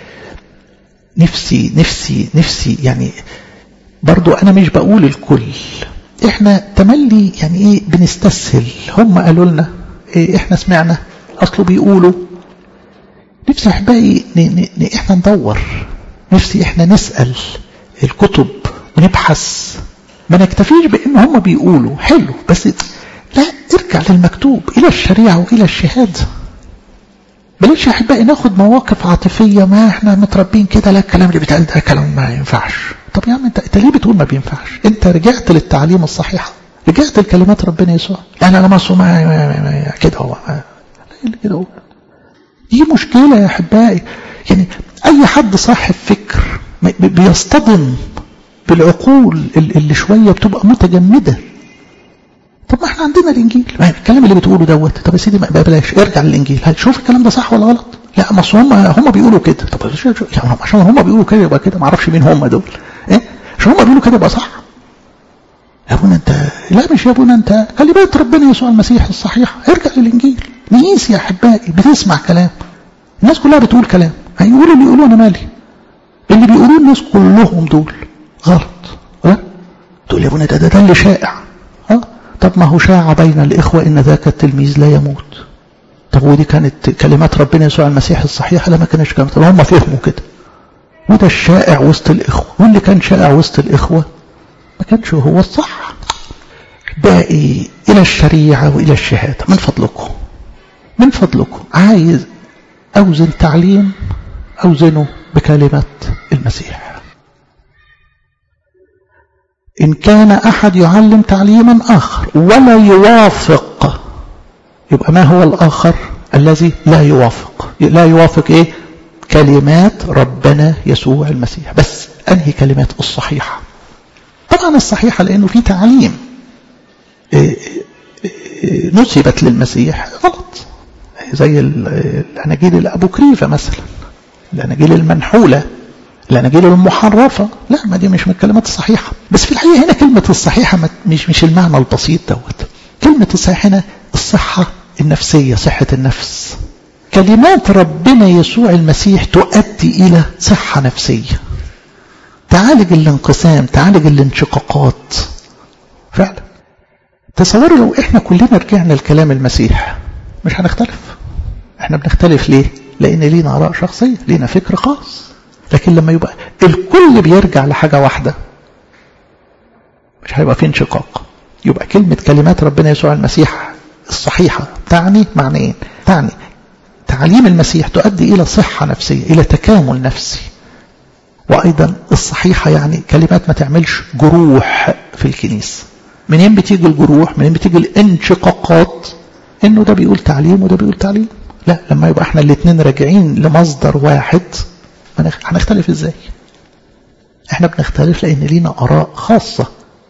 نفسي نفسي نفسي يعني برضو أنا مش بقول الكل إحنا تملي يعني إيه بنستسهل هم قالوا لنا إيه إحنا سمعنا أصله بيقولوا نفسي أحبائي إحنا ندور نفسي إحنا نسأل الكتب ونبحث ما نكتفيش بأن هم بيقولوا حلو بس لا ارجع للمكتوب إلى الشريعة وإلى الشهادة بلاش يا أحبائي ناخد مواقف عاطفية ما احنا متربين كده لا الكلام اللي بيتقال ده كلام ما ينفعش طب يا عم انت, انت ليه بتقول ما بينفعش انت رجعت للتعليم الصحيحة رجعت لكلمات ربنا يسوع لا انا لما ما كده هو كده هو دي مشكلة يا أحبائي يعني أي حد صاحب فكر بيصطدم بالعقول اللي شوية بتبقى متجمدة طب ما احنا عندنا الانجيل الكلام اللي بتقوله دوت طب يا سيدي بلاش ارجع للانجيل شوف الكلام ده صح ولا غلط لا ما هم هم بيقولوا كده طب يعني عشان هم بيقولوا كده يبقى كده ما اعرفش مين هم دول ايه عشان هم بيقولوا كده يبقى صح يا ابونا انت لا مش يا ابونا انت كلمات ربنا يسوع المسيح الصحيحه ارجع للانجيل نقيس يا احبائي بتسمع كلام الناس كلها بتقول كلام هيقولوا اللي يقولوا انا مالي اللي بيقولوه الناس كلهم دول غلط ها تقول يا ابونا ده ده, ده اللي شائع ها طب ما هو شاع بين الإخوة إن ذاك التلميذ لا يموت طب ودي كانت كلمات ربنا يسوع المسيح الصحيحة لا ما كانش كلمات طب هم فهموا كده وده الشائع وسط الإخوة واللي كان شائع وسط الإخوة ما كانش هو الصح باقي إلى الشريعة وإلى الشهادة من فضلكم من فضلكم عايز أوزن تعليم أوزنه بكلمة المسيح إن كان أحد يعلم تعليما آخر ولا يوافق يبقى ما هو الآخر الذي لا يوافق لا يوافق إيه كلمات ربنا يسوع المسيح بس أنهي كلمات الصحيحة طبعا الصحيحة لأنه في تعليم نسبت للمسيح غلط زي الأناجيل الأبوكريفة مثلا الأناجيل المنحولة الأناجيل المحرفة لا ما دي مش من الكلمات الصحيحة بس في الحقيقة هنا كلمة الصحيحة مش مش المعنى البسيط دوت كلمة الصحيحة هنا الصحة النفسية صحة النفس كلمات ربنا يسوع المسيح تؤدي إلى صحة نفسية تعالج الانقسام تعالج الانشقاقات فعلا تصوروا لو احنا كلنا رجعنا لكلام المسيح مش هنختلف احنا بنختلف ليه لان لينا اراء شخصيه لينا فكر خاص لكن لما يبقى الكل بيرجع لحاجة واحدة مش هيبقى في انشقاق يبقى كلمة كلمات ربنا يسوع المسيح الصحيحة تعني معنيين تعني تعليم المسيح تؤدي إلى صحة نفسية إلى تكامل نفسي وأيضا الصحيحة يعني كلمات ما تعملش جروح في الكنيسة منين بتيجي الجروح منين بتيجي الانشقاقات انه ده بيقول تعليم وده بيقول تعليم لا لما يبقى احنا الاثنين راجعين لمصدر واحد هنختلف ازاي احنا بنختلف لان لينا اراء خاصة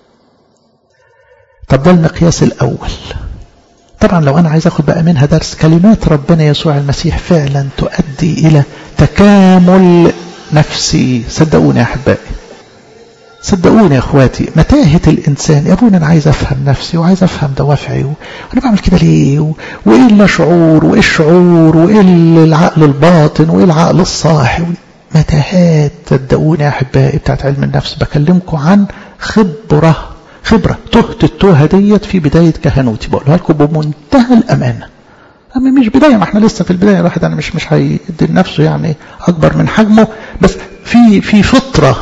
طب ده المقياس الاول طبعا لو انا عايز اخد بقى منها درس كلمات ربنا يسوع المسيح فعلا تؤدي الى تكامل نفسي صدقوني يا احبائي صدقوني يا اخواتي متاهة الانسان يا ابونا انا عايز افهم نفسي وعايز افهم دوافعي وانا بعمل كده ليه و... وايه اللاشعور وايه الشعور وايه العقل الباطن وايه العقل الصاحي متاهات صدقوني يا احبائي بتاعت علم النفس بكلمكم عن خبرة خبرة تهت التوهة ديت في بداية كهنوتي بقولها لكم بمنتهى الأمانة أما مش بداية ما احنا لسه في البداية الواحد أنا مش مش هيدي لنفسه يعني أكبر من حجمه بس في في فطرة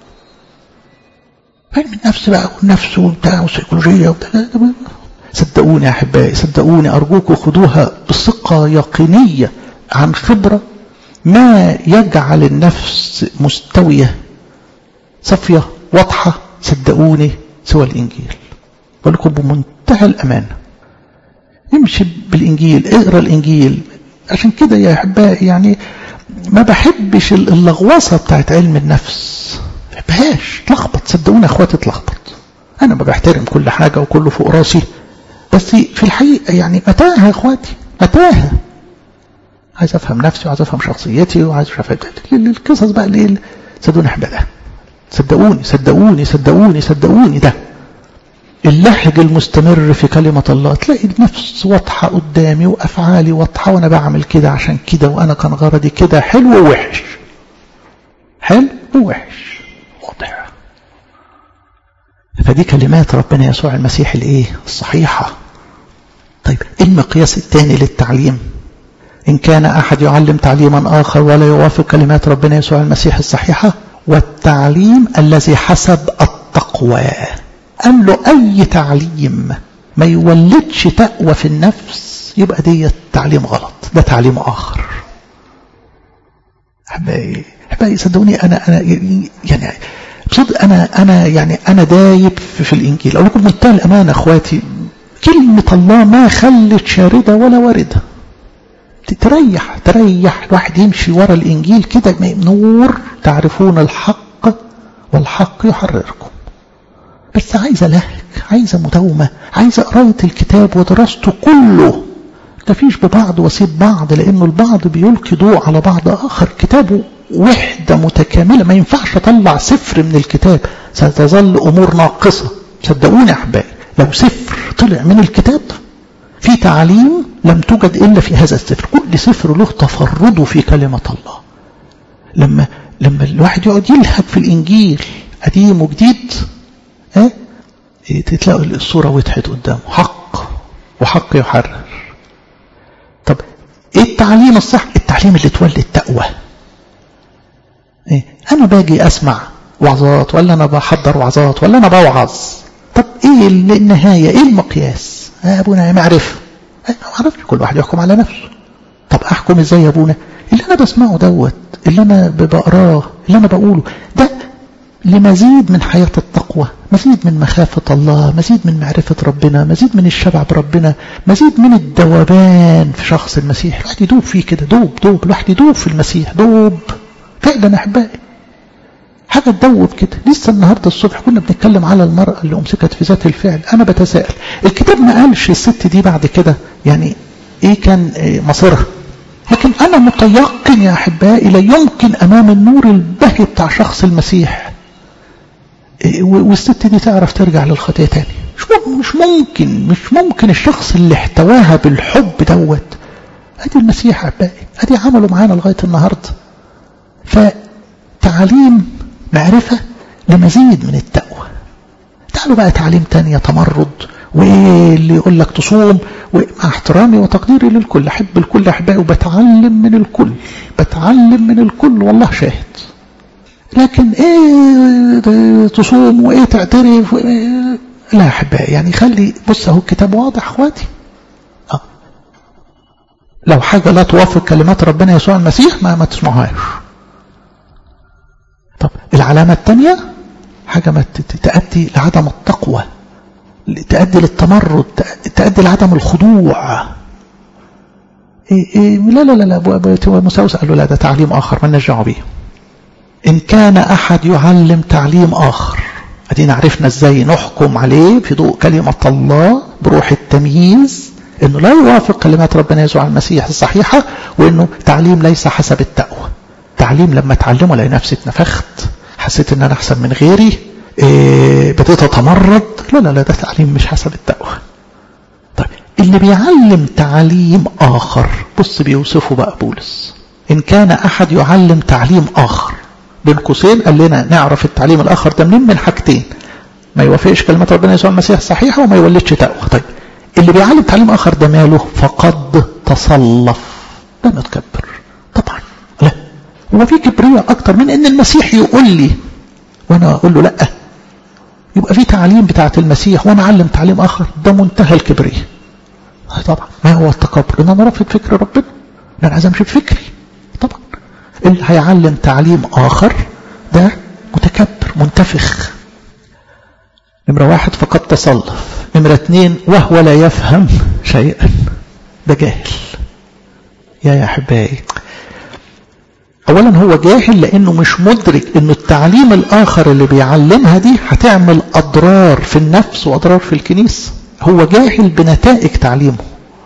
علم النفس بقى والنفس وبتاع والسيكولوجية صدقوني يا أحبائي صدقوني أرجوكم خدوها بثقة يقينية عن خبرة ما يجعل النفس مستوية صفية واضحة صدقوني سوى الإنجيل بقول لكم بمنتهى الأمانة امشي بالإنجيل اقرأ الإنجيل عشان كده يا أحبائي يعني ما بحبش اللغوصة بتاعت علم النفس ما بحبهاش تلخبط صدقوني اخواتي تلخبط انا ما بحترم كل حاجة وكله فوق راسي بس في الحقيقة يعني متاهة يا اخواتي متاهة عايز افهم نفسي وعايز افهم شخصيتي وعايز افهم القصص بقى اللي صدقوني احبها صدقوني صدقوني صدقوني صدقوني ده اللهج المستمر في كلمة الله تلاقي النفس واضحة قدامي وأفعالي واضحة وأنا بعمل كده عشان كده وأنا كان غرضي كده حلو ووحش حلو ووحش واضح فدي كلمات ربنا يسوع المسيح الايه الصحيحة طيب المقياس الثاني للتعليم إن كان أحد يعلم تعليما آخر ولا يوافق كلمات ربنا يسوع المسيح الصحيحة والتعليم الذي حسب التقوى قال له أي تعليم ما يولدش تقوى في النفس يبقى دي تعليم غلط ده تعليم آخر أحبائي أحبائي صدقوني أنا أنا يعني بصدق أنا أنا يعني أنا دايب في, في الإنجيل أقول لكم بمنتهى الأمانة إخواتي كلمة الله ما خلت شاردة ولا واردة تريح تريح الواحد يمشي ورا الإنجيل كده نور تعرفون الحق والحق يحرركم بس عايزة لهج عايزة مداومة عايزة قراية الكتاب ودراسته كله مفيش ببعض وسيب بعض لأنه البعض بيلقي ضوء على بعض آخر كتابه وحدة متكاملة ما ينفعش أطلع سفر من الكتاب ستظل أمور ناقصة صدقوني يا أحبائي لو سفر طلع من الكتاب في تعليم لم توجد إلا في هذا السفر كل سفر له تفرده في كلمة الله لما لما الواحد يقعد يلهج في الإنجيل قديم وجديد ها إيه تلاقوا الصورة وضحت قدامه حق وحق يحرر طب ايه التعليم الصح التعليم اللي تولي التقوى إيه؟ انا باجي اسمع وعظات ولا انا بحضر وعظات ولا انا بوعظ طب ايه النهاية ايه المقياس يا ابونا معرفة ما اعرفش كل واحد يحكم على نفسه طب احكم ازاي يا ابونا اللي انا بسمعه دوت اللي انا بقراه اللي انا بقوله ده لمزيد من حياة التقوى مزيد من مخافة الله مزيد من معرفة ربنا مزيد من الشبع بربنا مزيد من الدوبان في شخص المسيح الواحد يدوب فيه كده دوب دوب الواحد يدوب في المسيح دوب فعلا أحبائي حاجة تدوب كده لسه النهاردة الصبح كنا بنتكلم على المرأة اللي أمسكت في ذات الفعل أنا بتساءل الكتاب ما قالش الست دي بعد كده يعني إيه كان إيه مصيرها لكن أنا متيقن يا أحبائي لا يمكن أمام النور البهي بتاع شخص المسيح والست دي تعرف ترجع للخطية تاني مش ممكن مش ممكن الشخص اللي احتواها بالحب دوت ادي المسيح احبائي ادي عمله معانا لغاية النهاردة فتعليم معرفة لمزيد من التقوى تعالوا بقى تعليم تانية تمرد واللي يقول لك تصوم ومع احترامي وتقديري للكل احب الكل احبائي وبتعلم من الكل بتعلم من الكل والله شاهد لكن ايه تصوم وايه تعترف وإيه لا احبائي يعني خلي بص اهو الكتاب واضح اخواتي اه لو حاجه لا توافق كلمات ربنا يسوع المسيح ما ما تسمعوهاش طب العلامه الثانيه حاجه ما تؤدي لعدم التقوى تؤدي للتمرد تؤدي لعدم الخضوع إيه إيه لا لا لا لا مساوس قال له لا ده تعليم آخر ما دعوه بيه إن كان أحد يعلم تعليم آخر أدينا عرفنا إزاي نحكم عليه في ضوء كلمة الله بروح التمييز إنه لا يوافق كلمات ربنا يسوع المسيح الصحيحة وإنه تعليم ليس حسب التقوى تعليم لما اتعلمه الاقي نفسي اتنفخت حسيت ان انا احسن من غيري إيه بديت اتمرد لا لا لا ده تعليم مش حسب التقوى طيب اللي بيعلم تعليم اخر بص بيوصفه بقى بولس ان كان احد يعلم تعليم اخر بين قوسين قال لنا نعرف التعليم الاخر ده منين من حاجتين ما يوافقش كلمات ربنا يسوع المسيح الصحيحه وما يولدش تقوى طيب اللي بيعلم تعليم اخر ده ماله فقد تصلف ده متكبر طبعا لا هو في كبرياء اكتر من ان المسيح يقول لي وانا اقول له لا يبقى في تعليم بتاعت المسيح وانا اعلم تعليم اخر ده منتهى الكبرياء طبعا ما هو التكبر ان انا رافض فكر ربنا ان انا عايز امشي بفكري طبعا اللي هيعلم تعليم اخر ده متكبر منتفخ نمرة واحد فقد تصلف نمرة اتنين وهو لا يفهم شيئا ده جاهل يا يا احبائي اولا هو جاهل لانه مش مدرك انه التعليم الاخر اللي بيعلمها دي هتعمل اضرار في النفس واضرار في الكنيسه هو جاهل بنتائج تعليمه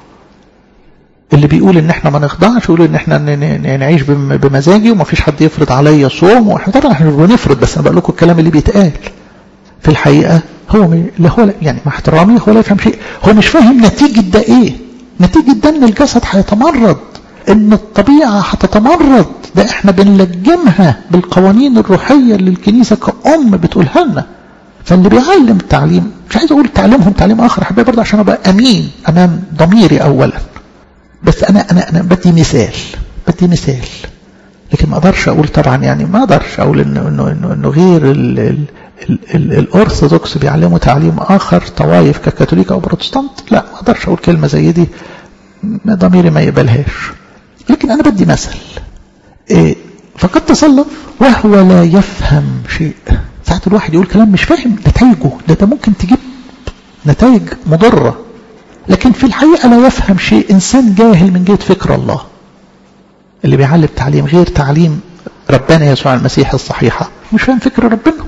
اللي بيقول ان احنا ما نخضعش يقول ان احنا نعيش بمزاجي وما فيش حد يفرض عليا صوم واحنا طبعا احنا بنفرض بس انا بقول لكم الكلام اللي بيتقال في الحقيقه هو اللي هو يعني مع احترامي هو لا يفهم شيء هو مش فاهم نتيجه ده ايه نتيجه ده ان الجسد هيتمرد ان الطبيعة هتتمرد ده احنا بنلجمها بالقوانين الروحية اللي الكنيسة كأم بتقولها لنا فاللي بيعلم التعليم مش عايز اقول تعليمهم تعليم اخر حبايبي برضه عشان ابقى امين امام ضميري اولا بس انا انا انا بدي مثال بدي مثال لكن ما اقدرش اقول طبعا يعني ما اقدرش اقول انه انه انه, إنه غير ال ال ال ال الارثوذكس بيعلموا تعليم اخر طوائف ككاثوليك او بروتستانت لا ما اقدرش اقول كلمه زي دي ضميري ما يقبلهاش لكن أنا بدي مثل إيه فقد تصلف وهو لا يفهم شيء ساعات الواحد يقول كلام مش فاهم نتائجه ده, ده ممكن تجيب نتائج مضرة لكن في الحقيقة لا يفهم شيء إنسان جاهل من جهة فكر الله اللي بيعلم تعليم غير تعليم ربنا يسوع المسيح الصحيحة مش فاهم فكر ربنا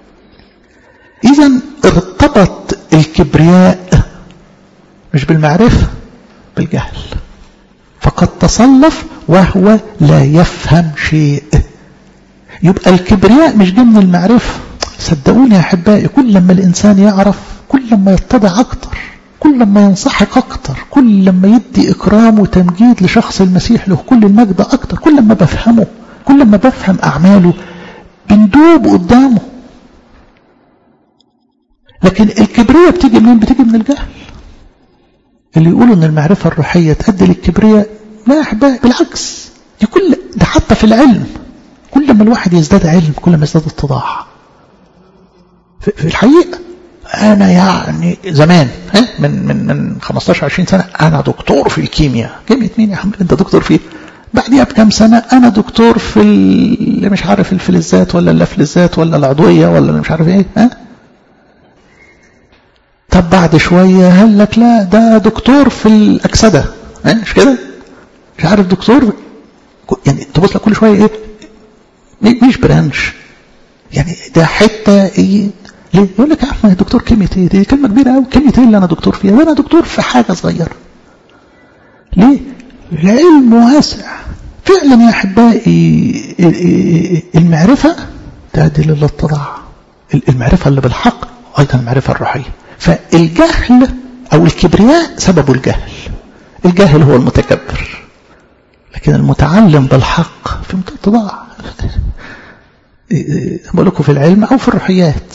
إذا ارتبط الكبرياء مش بالمعرفة بالجهل فقد تصلف وهو لا يفهم شيء يبقى الكبرياء مش ضمن المعرفة صدقوني يا أحبائي كل لما الإنسان يعرف كل لما يتضع أكتر كل لما ينصحك أكتر كل لما يدي إكرام وتمجيد لشخص المسيح له كل المجد أكتر كل لما بفهمه كل لما بفهم أعماله بندوب قدامه لكن الكبرياء بتيجي منين بتيجي من الجهل اللي يقولوا ان المعرفة الروحية تؤدي للكبرياء لا يا احبائي بالعكس دي كل ده حتى في العلم كل ما الواحد يزداد علم كل ما يزداد اتضاع في, في الحقيقة انا يعني زمان ها من من من 15 20 سنة انا دكتور في الكيمياء كيمياء مين يا حمد انت دكتور فيه بعديها بكام سنة أنا دكتور في اللي مش عارف الفلزات ولا اللافلزات ولا العضوية ولا مش عارف إيه ها طب بعد شوية قال لك لا ده دكتور في الأكسدة مش كده مش عارف دكتور يعني تبص لك كل شوية ايه مش برانش يعني ده حتة ايه ليه يقول لك يا عم دكتور كلمة ايه دي كلمة كبيرة قوي كلمة ايه اللي انا دكتور فيها ده انا دكتور في حاجة صغيرة ليه العلم واسع فعلا يا احبائي المعرفة تؤدي للاتضاع المعرفة اللي بالحق ايضا المعرفة الروحية فالجهل أو الكبرياء سببه الجهل الجاهل هو المتكبر لكن المتعلم بالحق في اتضاع بقول لكم في العلم أو في الروحيات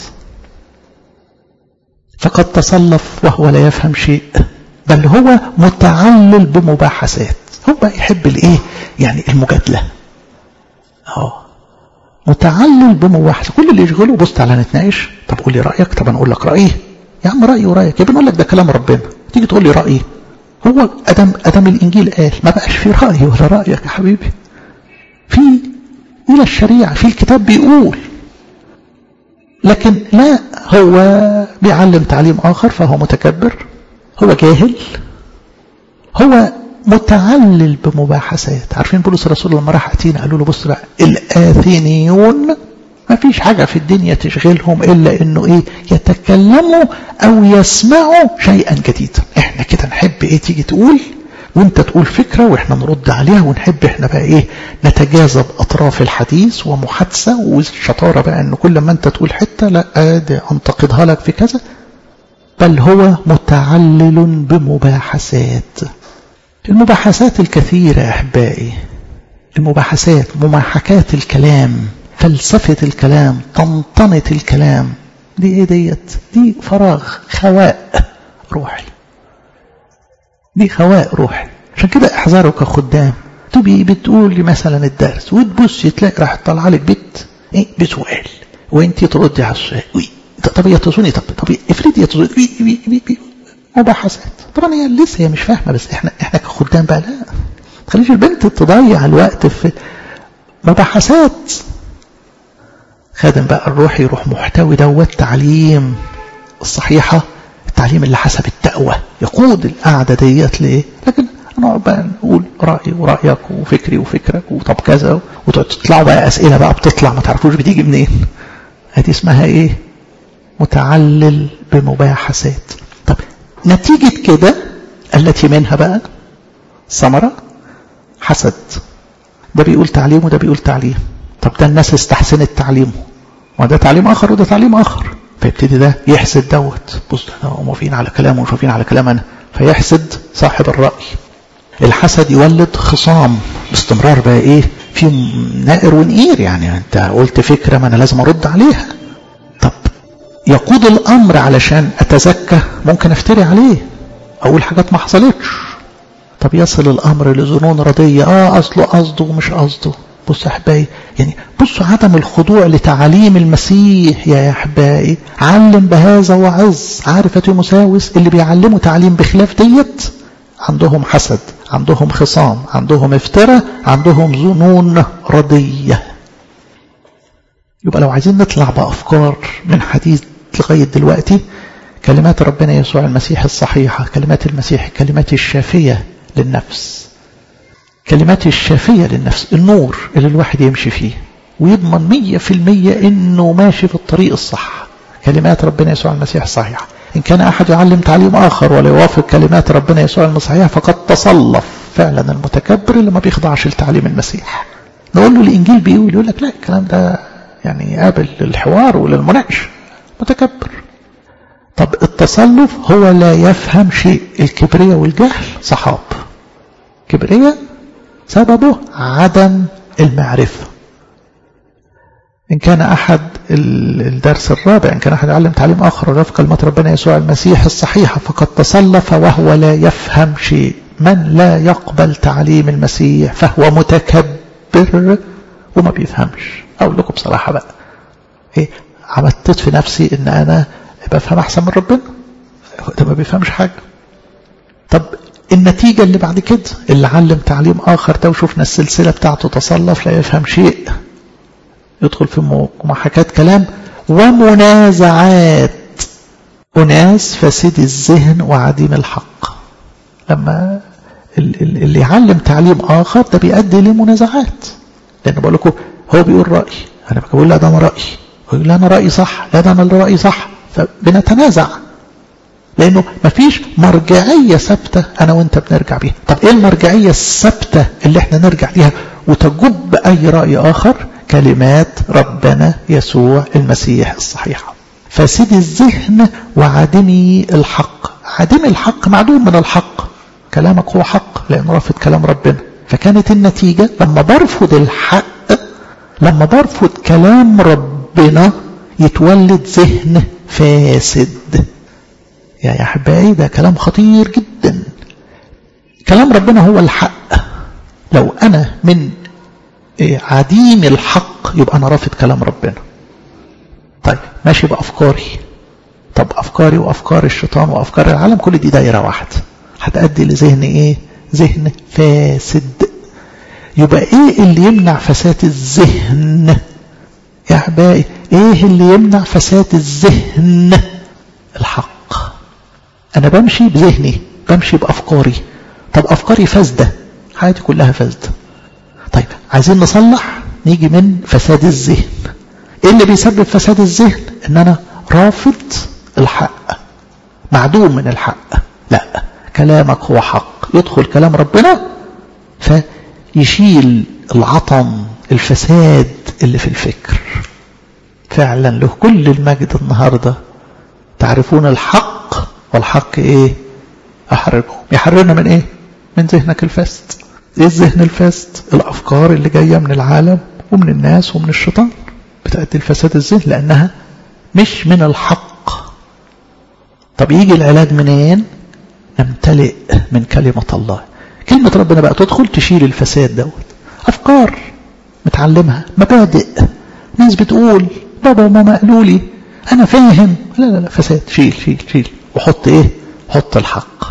فقد تصلف وهو لا يفهم شيء بل هو متعلل بمباحثات هو بقى يحب الايه يعني المجادله اه متعلل بمباحثه كل اللي يشغله بص تعالى نتناقش طب قول لي رايك طب انا اقول لك رايي يا عم رايي ورايك يا بنقول لك ده كلام ربنا تيجي تقول لي رايي هو ادم ادم الانجيل قال ما بقاش في راي ولا رايك يا حبيبي في الى الشريعه في الكتاب بيقول لكن لا هو بيعلم تعليم اخر فهو متكبر هو جاهل هو متعلل بمباحثات عارفين بولس الرسول لما راح أتينا قالوا له بص بقى الآثينيون ما فيش حاجة في الدنيا تشغلهم إلا إنه إيه يتكلموا أو يسمعوا شيئا جديدا إحنا كده نحب إيه تيجي تقول وانت تقول فكرة واحنا نرد عليها ونحب احنا بقى ايه نتجاذب اطراف الحديث ومحادثة والشطارة بقى ان كل ما انت تقول حتة لا دي انتقدها لك في كذا بل هو متعلل بمباحثات المباحثات الكثيرة يا احبائي المباحثات مماحكات الكلام فلسفة الكلام طنطنة الكلام دي ايه ديت دي فراغ خواء روحي دي خواء روحي عشان كده احذروا كخدام تبقي بتقول لي مثلا الدرس وتبصي تلاقي راح طالعه لك بيت ايه بسؤال وانت تردي على السؤال طب هي تصوني طب طب افرضي يا تصوني مباحثات طبعا هي لسه هي مش فاهمه بس احنا احنا كخدام بقى لا ما تخليش البنت تضيع الوقت في مباحثات خادم بقى الروحي يروح محتوي دوت تعليم الصحيحه التعليم اللي حسب التقوى يقود القعدة ديت ليه لكن نقعد بقى نقول رأيي ورأيك وفكري وفكرك وطب كذا وتطلعوا بقى أسئلة بقى بتطلع ما تعرفوش بتيجي منين هذه اسمها ايه متعلل بمباحثات طب نتيجة كده التي منها بقى ثمرة حسد ده بيقول تعليم وده بيقول تعليم طب ده الناس استحسنت تعليمه وده تعليم آخر وده تعليم آخر فيبتدي ده يحسد دوت بص هم موافقين على كلامه ومش موافقين على كلام انا فيحسد صاحب الرأي الحسد يولد خصام باستمرار بقى ايه في نائر ونقير يعني انت قلت فكرة ما انا لازم ارد عليها طب يقود الامر علشان اتزكى ممكن افتري عليه اقول حاجات ما حصلتش طب يصل الامر لظنون رضية اه اصله قصده ومش قصده بص يا احبائي يعني بصوا عدم الخضوع لتعاليم المسيح يا احبائي علم بهذا وعظ عارف يا تيموساوس اللي بيعلموا تعليم بخلاف ديت عندهم حسد عندهم خصام عندهم افتراء عندهم ظنون رضية يبقى لو عايزين نطلع بأفكار من حديث لغاية دلوقتي كلمات ربنا يسوع المسيح الصحيحة كلمات المسيح الكلمات الشافية للنفس كلمات الشافية للنفس النور اللي الواحد يمشي فيه ويضمن مية في المية انه ماشي في الطريق الصح كلمات ربنا يسوع المسيح الصحيحة إن كان أحد يعلم تعليم آخر ولا يوافق كلمات ربنا يسوع المسيح فقد تصلف فعلا المتكبر اللي ما بيخضعش لتعليم المسيح نقول له الإنجيل بيقول يقول لك لا الكلام ده يعني قابل للحوار وللمناقشة متكبر طب التصلف هو لا يفهم شيء الكبرية والجهل صحاب كبرية سببه عدم المعرفة إن كان أحد الدرس الرابع إن كان أحد يعلم تعليم آخر رفق كلمات ربنا يسوع المسيح الصحيحة فقد تصلف وهو لا يفهم شيء من لا يقبل تعليم المسيح فهو متكبر وما بيفهمش أقول لكم بصراحة بقى إيه عملت في نفسي إن أنا بفهم أحسن من ربنا ده ما بيفهمش حاجة طب النتيجة اللي بعد كده اللي علم تعليم آخر ده وشوفنا السلسلة بتاعته تصلف لا يفهم شيء يدخل في محاكاة كلام ومنازعات أناس فاسد الذهن وعديم الحق لما اللي يعلم تعليم آخر ده بيؤدي لمنازعات لأن بقول لكم هو بيقول رأي أنا بقول لا ده أنا رأيي يقول لا أنا رأيي صح لا ده أنا اللي رأيي صح فبنتنازع لأنه مفيش مرجعية ثابتة أنا وأنت بنرجع بيها طب إيه المرجعية الثابتة اللي احنا نرجع ليها وتجب أي رأي آخر كلمات ربنا يسوع المسيح الصحيحة فاسد الذهن وعدمي الحق عدم الحق معدوم من الحق كلامك هو حق لأن رافض كلام ربنا فكانت النتيجة لما برفض الحق لما برفض كلام ربنا يتولد ذهن فاسد يا أحبائي ده كلام خطير جدا كلام ربنا هو الحق لو أنا من عديم الحق يبقى أنا رافض كلام ربنا طيب ماشي بأفكاري طب أفكاري وأفكار الشيطان وأفكار العالم كل دي دايرة واحدة هتأدي لذهن إيه ذهن فاسد يبقى إيه اللي يمنع فساد الذهن يا أحبائي إيه اللي يمنع فساد الذهن الحق أنا بمشي بذهني بمشي بأفكاري طب افكاري فاسده حياتي كلها فاسده طيب عايزين نصلح نيجي من فساد الذهن ايه اللي بيسبب فساد الذهن ان انا رافض الحق معدوم من الحق لا كلامك هو حق يدخل كلام ربنا فيشيل العطم الفساد اللي في الفكر فعلا له كل المجد النهارده تعرفون الحق والحق ايه احرركم يحررنا من ايه من ذهنك الفاسد ايه الذهن الفاسد الافكار اللي جايه من العالم ومن الناس ومن الشيطان بتأدي الفساد الذهن لانها مش من الحق طب يجي العلاج منين نمتلئ من كلمة الله كلمة ربنا بقى تدخل تشيل الفساد دوت أفكار متعلمها مبادئ ناس بتقول بابا وماما قالوا لي أنا فاهم لا لا لا فساد شيل شيل شيل وحط إيه حط الحق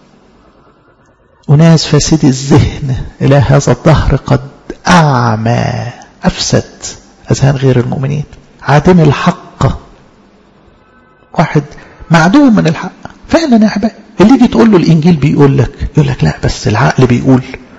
وناس فاسد الذهن إلى هذا الظهر قد أعمى أفسد أذهان غير المؤمنين عدم الحق واحد معدوم من الحق فعلا يا أحبائي اللي يجي تقول له الإنجيل بيقول لك يقول لك لا بس العقل بيقول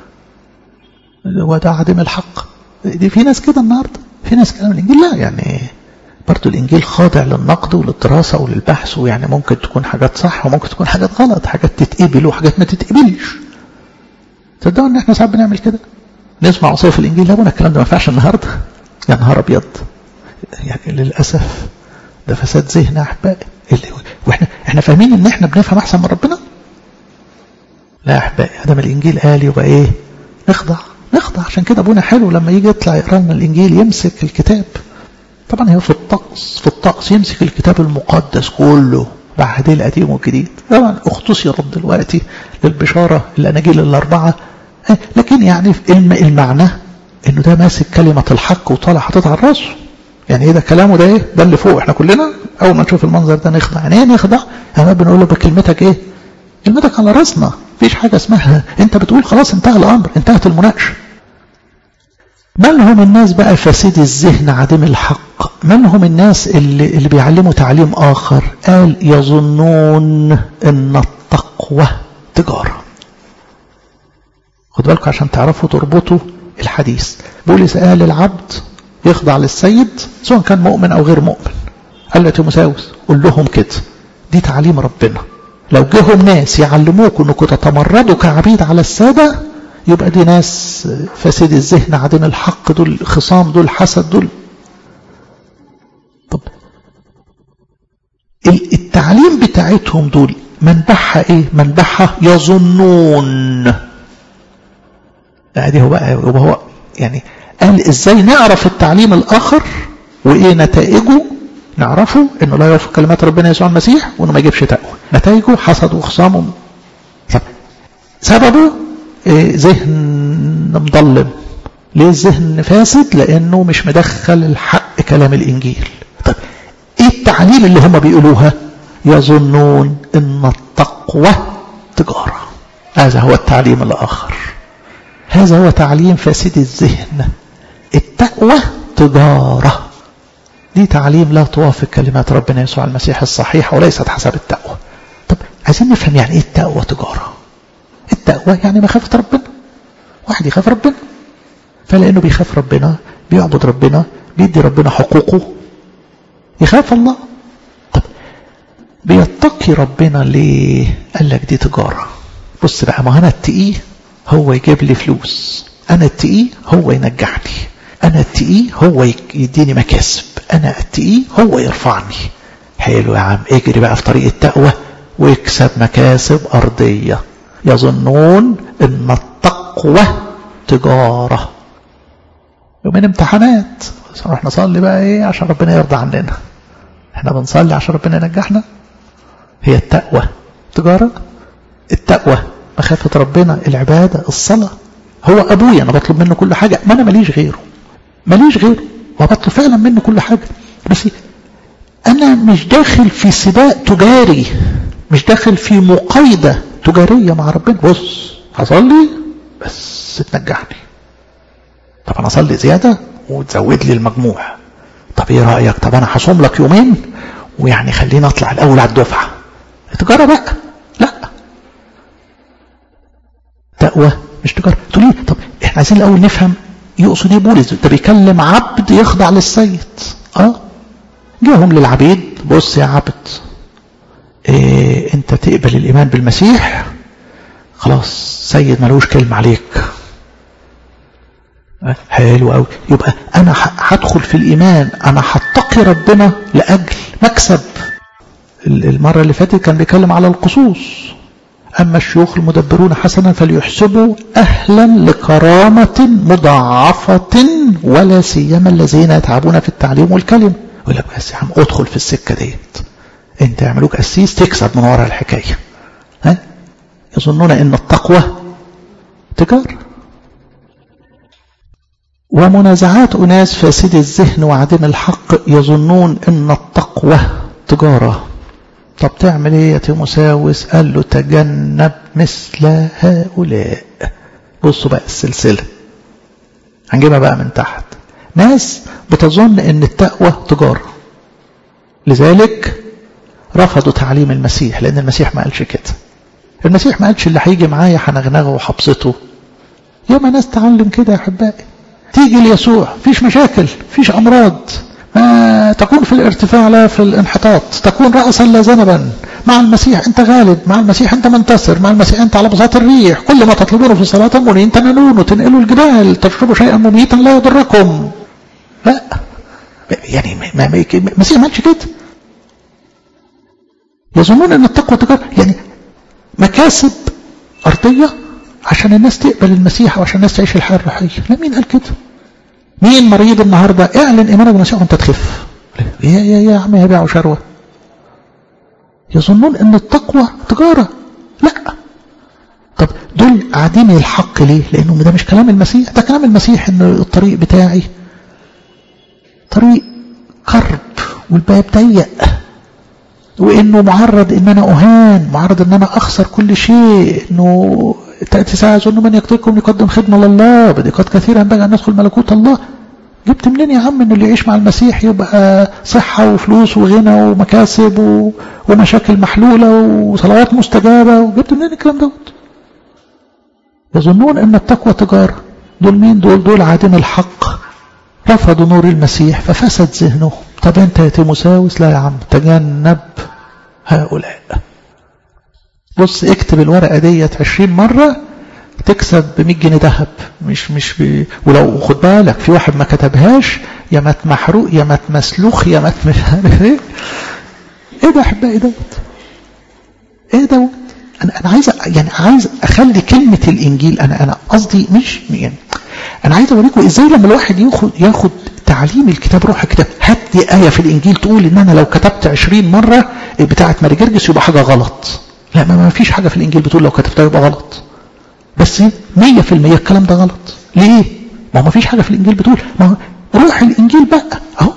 وده عدم الحق دي في ناس كده النهارده في ناس كلام الإنجيل لا يعني برضه الإنجيل خاضع للنقد وللدراسة وللبحث ويعني ممكن تكون حاجات صح وممكن تكون حاجات غلط حاجات تتقبل وحاجات ما تتقبلش تصدقوا ان احنا ساعات بنعمل كده نسمع وصية في الإنجيل لا الكلام ده ما ينفعش النهارده يا نهار أبيض يعني للأسف ده فساد ذهن يا أحبائي واحنا احنا فاهمين ان احنا بنفهم احسن من ربنا لا يا احبائي ادم الانجيل قال يبقى ايه نخضع نخضع عشان كده ابونا حلو لما يجي يطلع يقرا لنا الانجيل يمسك الكتاب طبعا هي في الطقس في الطقس يمسك الكتاب المقدس كله بعد القديم والجديد طبعا اختصرت دلوقتي للبشاره الاناجيل الاربعه لكن يعني المعنى انه ده ماسك كلمه الحق وطالع حاططها على راسه يعني ايه ده كلامه ده ايه ده اللي فوق احنا كلنا اول ما نشوف المنظر ده نخضع يعني ايه نخضع احنا بنقول له بكلمتك ايه كلمتك على راسنا مفيش حاجه اسمها انت بتقول خلاص انتهى الامر انتهت المناقشه من هم الناس بقى فاسد الذهن عدم الحق من هم الناس اللي, اللي بيعلموا تعليم آخر قال يظنون ان التقوى تجارة خد بالكم عشان تعرفوا تربطوا الحديث بولس قال العبد يخضع للسيد سواء كان مؤمن أو غير مؤمن قال لتيموساوس قول لهم كده دي تعليم ربنا لو جهم ناس يعلموكم انكم تتمردوا كعبيد على الساده يبقى دي ناس فاسد الذهن عدم الحق دول خصام دول حسد دول طب التعليم بتاعتهم دول منبعها ايه منبعها يظنون ادي هو بقى يبقى هو يعني قال ازاي نعرف التعليم الاخر وايه نتائجه نعرفه انه لا يوافق كلمات ربنا يسوع المسيح وانه ما يجيبش تقوى نتائجه حسد وخصام سببه إيه ذهن مضلم ليه الذهن فاسد لانه مش مدخل الحق كلام الانجيل طب ايه التعليم اللي هم بيقولوها يظنون ان التقوى تجارة هذا هو التعليم الاخر هذا هو تعليم فاسد الذهن التقوى تجارة دي تعليم لا توافق كلمات ربنا يسوع المسيح الصحيحة وليست حسب التقوى طب عايزين نفهم يعني ايه التقوى تجارة التقوى يعني مخافة ربنا واحد يخاف ربنا فلأنه بيخاف ربنا بيعبد ربنا بيدي ربنا حقوقه يخاف الله طب بيتقي ربنا ليه قال لك دي تجارة بص بقى ما أنا اتقيه هو يجيب لي فلوس أنا اتقيه هو ينجحني أنا اتقيه هو يديني مكاسب أنا اتقيه هو يرفعني حلو يا عم اجري بقى في طريق التقوى واكسب مكاسب أرضية يظنون ان التقوى تجارة يومين امتحانات نروح نصلي بقى ايه عشان ربنا يرضى عننا احنا بنصلي عشان ربنا ينجحنا هي التقوى تجارة التقوى مخافة ربنا العبادة الصلاة هو أبويا أنا بطلب منه كل حاجة ما أنا ماليش غيره ماليش غيره وبطلب فعلا منه كل حاجة بس أنا مش داخل في سباق تجاري مش داخل في مقايدة تجارية مع ربنا بص هصلي بس تنجحني طب أنا أصلي زيادة وتزود لي المجموع طب إيه رأيك طب أنا هصوم لك يومين ويعني خليني أطلع الأول على الدفعة تجارة بقى لا التقوى مش تجارة تقول لي طب احنا عايزين الاول نفهم يقصد ايه بولس ده بيكلم عبد يخضع للسيد اه جاهم للعبيد بص يا عبد إيه انت تقبل الايمان بالمسيح خلاص سيد ملوش كلمة عليك حلو قوي يبقى انا هدخل في الايمان انا هتقي ربنا لاجل مكسب المرة اللي فاتت كان بيتكلم على القصوص أما الشيوخ المدبرون حسنا فليحسبوا أهلا لكرامة مضاعفة ولا سيما الذين يتعبون في التعليم والكلم يقول لك بس يا عم ادخل في السكة ديت انت يعملوك أسيس تكسب من وراء الحكاية ها يظنون ان التقوى تجارة ومنازعات أناس فاسد الذهن وعدم الحق يظنون ان التقوى تجارة طب تعمل ايه يا تيموساوس قال له تجنب مثل هؤلاء بصوا بقى السلسلة هنجيبها بقى من تحت ناس بتظن ان التقوى تجارة لذلك رفضوا تعليم المسيح لان المسيح ما قالش كده المسيح ما قالش اللي هيجي معايا هنغنغه وحبسته ياما ناس تعلم كده يا احبائي تيجي ليسوع فيش مشاكل فيش امراض ما تكون في الارتفاع لا في الانحطاط تكون رأسا لا ذنبا مع المسيح انت غالب مع المسيح انت منتصر مع المسيح انت على بساط الريح كل ما تطلبونه في صلاة منين تنالونه تنقلوا الجبال تشربوا شيئا مميتا لا يضركم لا يعني ما ما المسيح ما قالش كده يظنون ان التقوى تجارة يعني مكاسب ارضية عشان الناس تقبل المسيح وعشان الناس تعيش الحياة الروحية لا مين قال كده مين مريض النهاردة اعلن ايمانك بالمسيح وانت تخف يا يا يا عم يبيع وشروة يظنون ان التقوى تجارة لا طب دول قاعدين الحق ليه لانه ده مش كلام المسيح ده كلام المسيح ان الطريق بتاعي طريق كرب والباب ضيق وانه معرض ان انا اهان معرض ان انا اخسر كل شيء انه تأتي ساعة يظن من يقتلكم يقدم خدمة لله بدقات كثيرة ينبغي أن ندخل ملكوت الله جبت منين يا عم ان اللي يعيش مع المسيح يبقى صحة وفلوس وغنى ومكاسب و... ومشاكل محلولة وصلوات مستجابة وجبت منين الكلام دوت يظنون ان التقوى تجارة دول مين دول دول عادم الحق رفضوا نور المسيح ففسد ذهنهم طب انت يا تيموساوس لا يا عم تجنب هؤلاء بص اكتب الورقة ديت 20 مرة تكسب ب 100 جنيه ذهب مش مش ب... ولو خد بالك في واحد ما كتبهاش يا مات محروق يا مات مسلوخ يا مات مش عارف ايه ايه ده احبائي دوت ايه دوت انا انا عايز يعني عايز اخلي كلمة الانجيل انا انا قصدي مش يعني انا عايز اوريكم ازاي لما الواحد ياخد ياخد تعليم الكتاب روح الكتاب هات لي آية في الإنجيل تقول إن أنا لو كتبت 20 مرة بتاعة ماري جرجس يبقى حاجة غلط لا ما, ما فيش حاجة في الإنجيل بتقول لو كتبتها يبقى غلط بس 100% الكلام ده غلط ليه؟ ما ما فيش حاجة في الإنجيل بتقول ما روح الإنجيل بقى أهو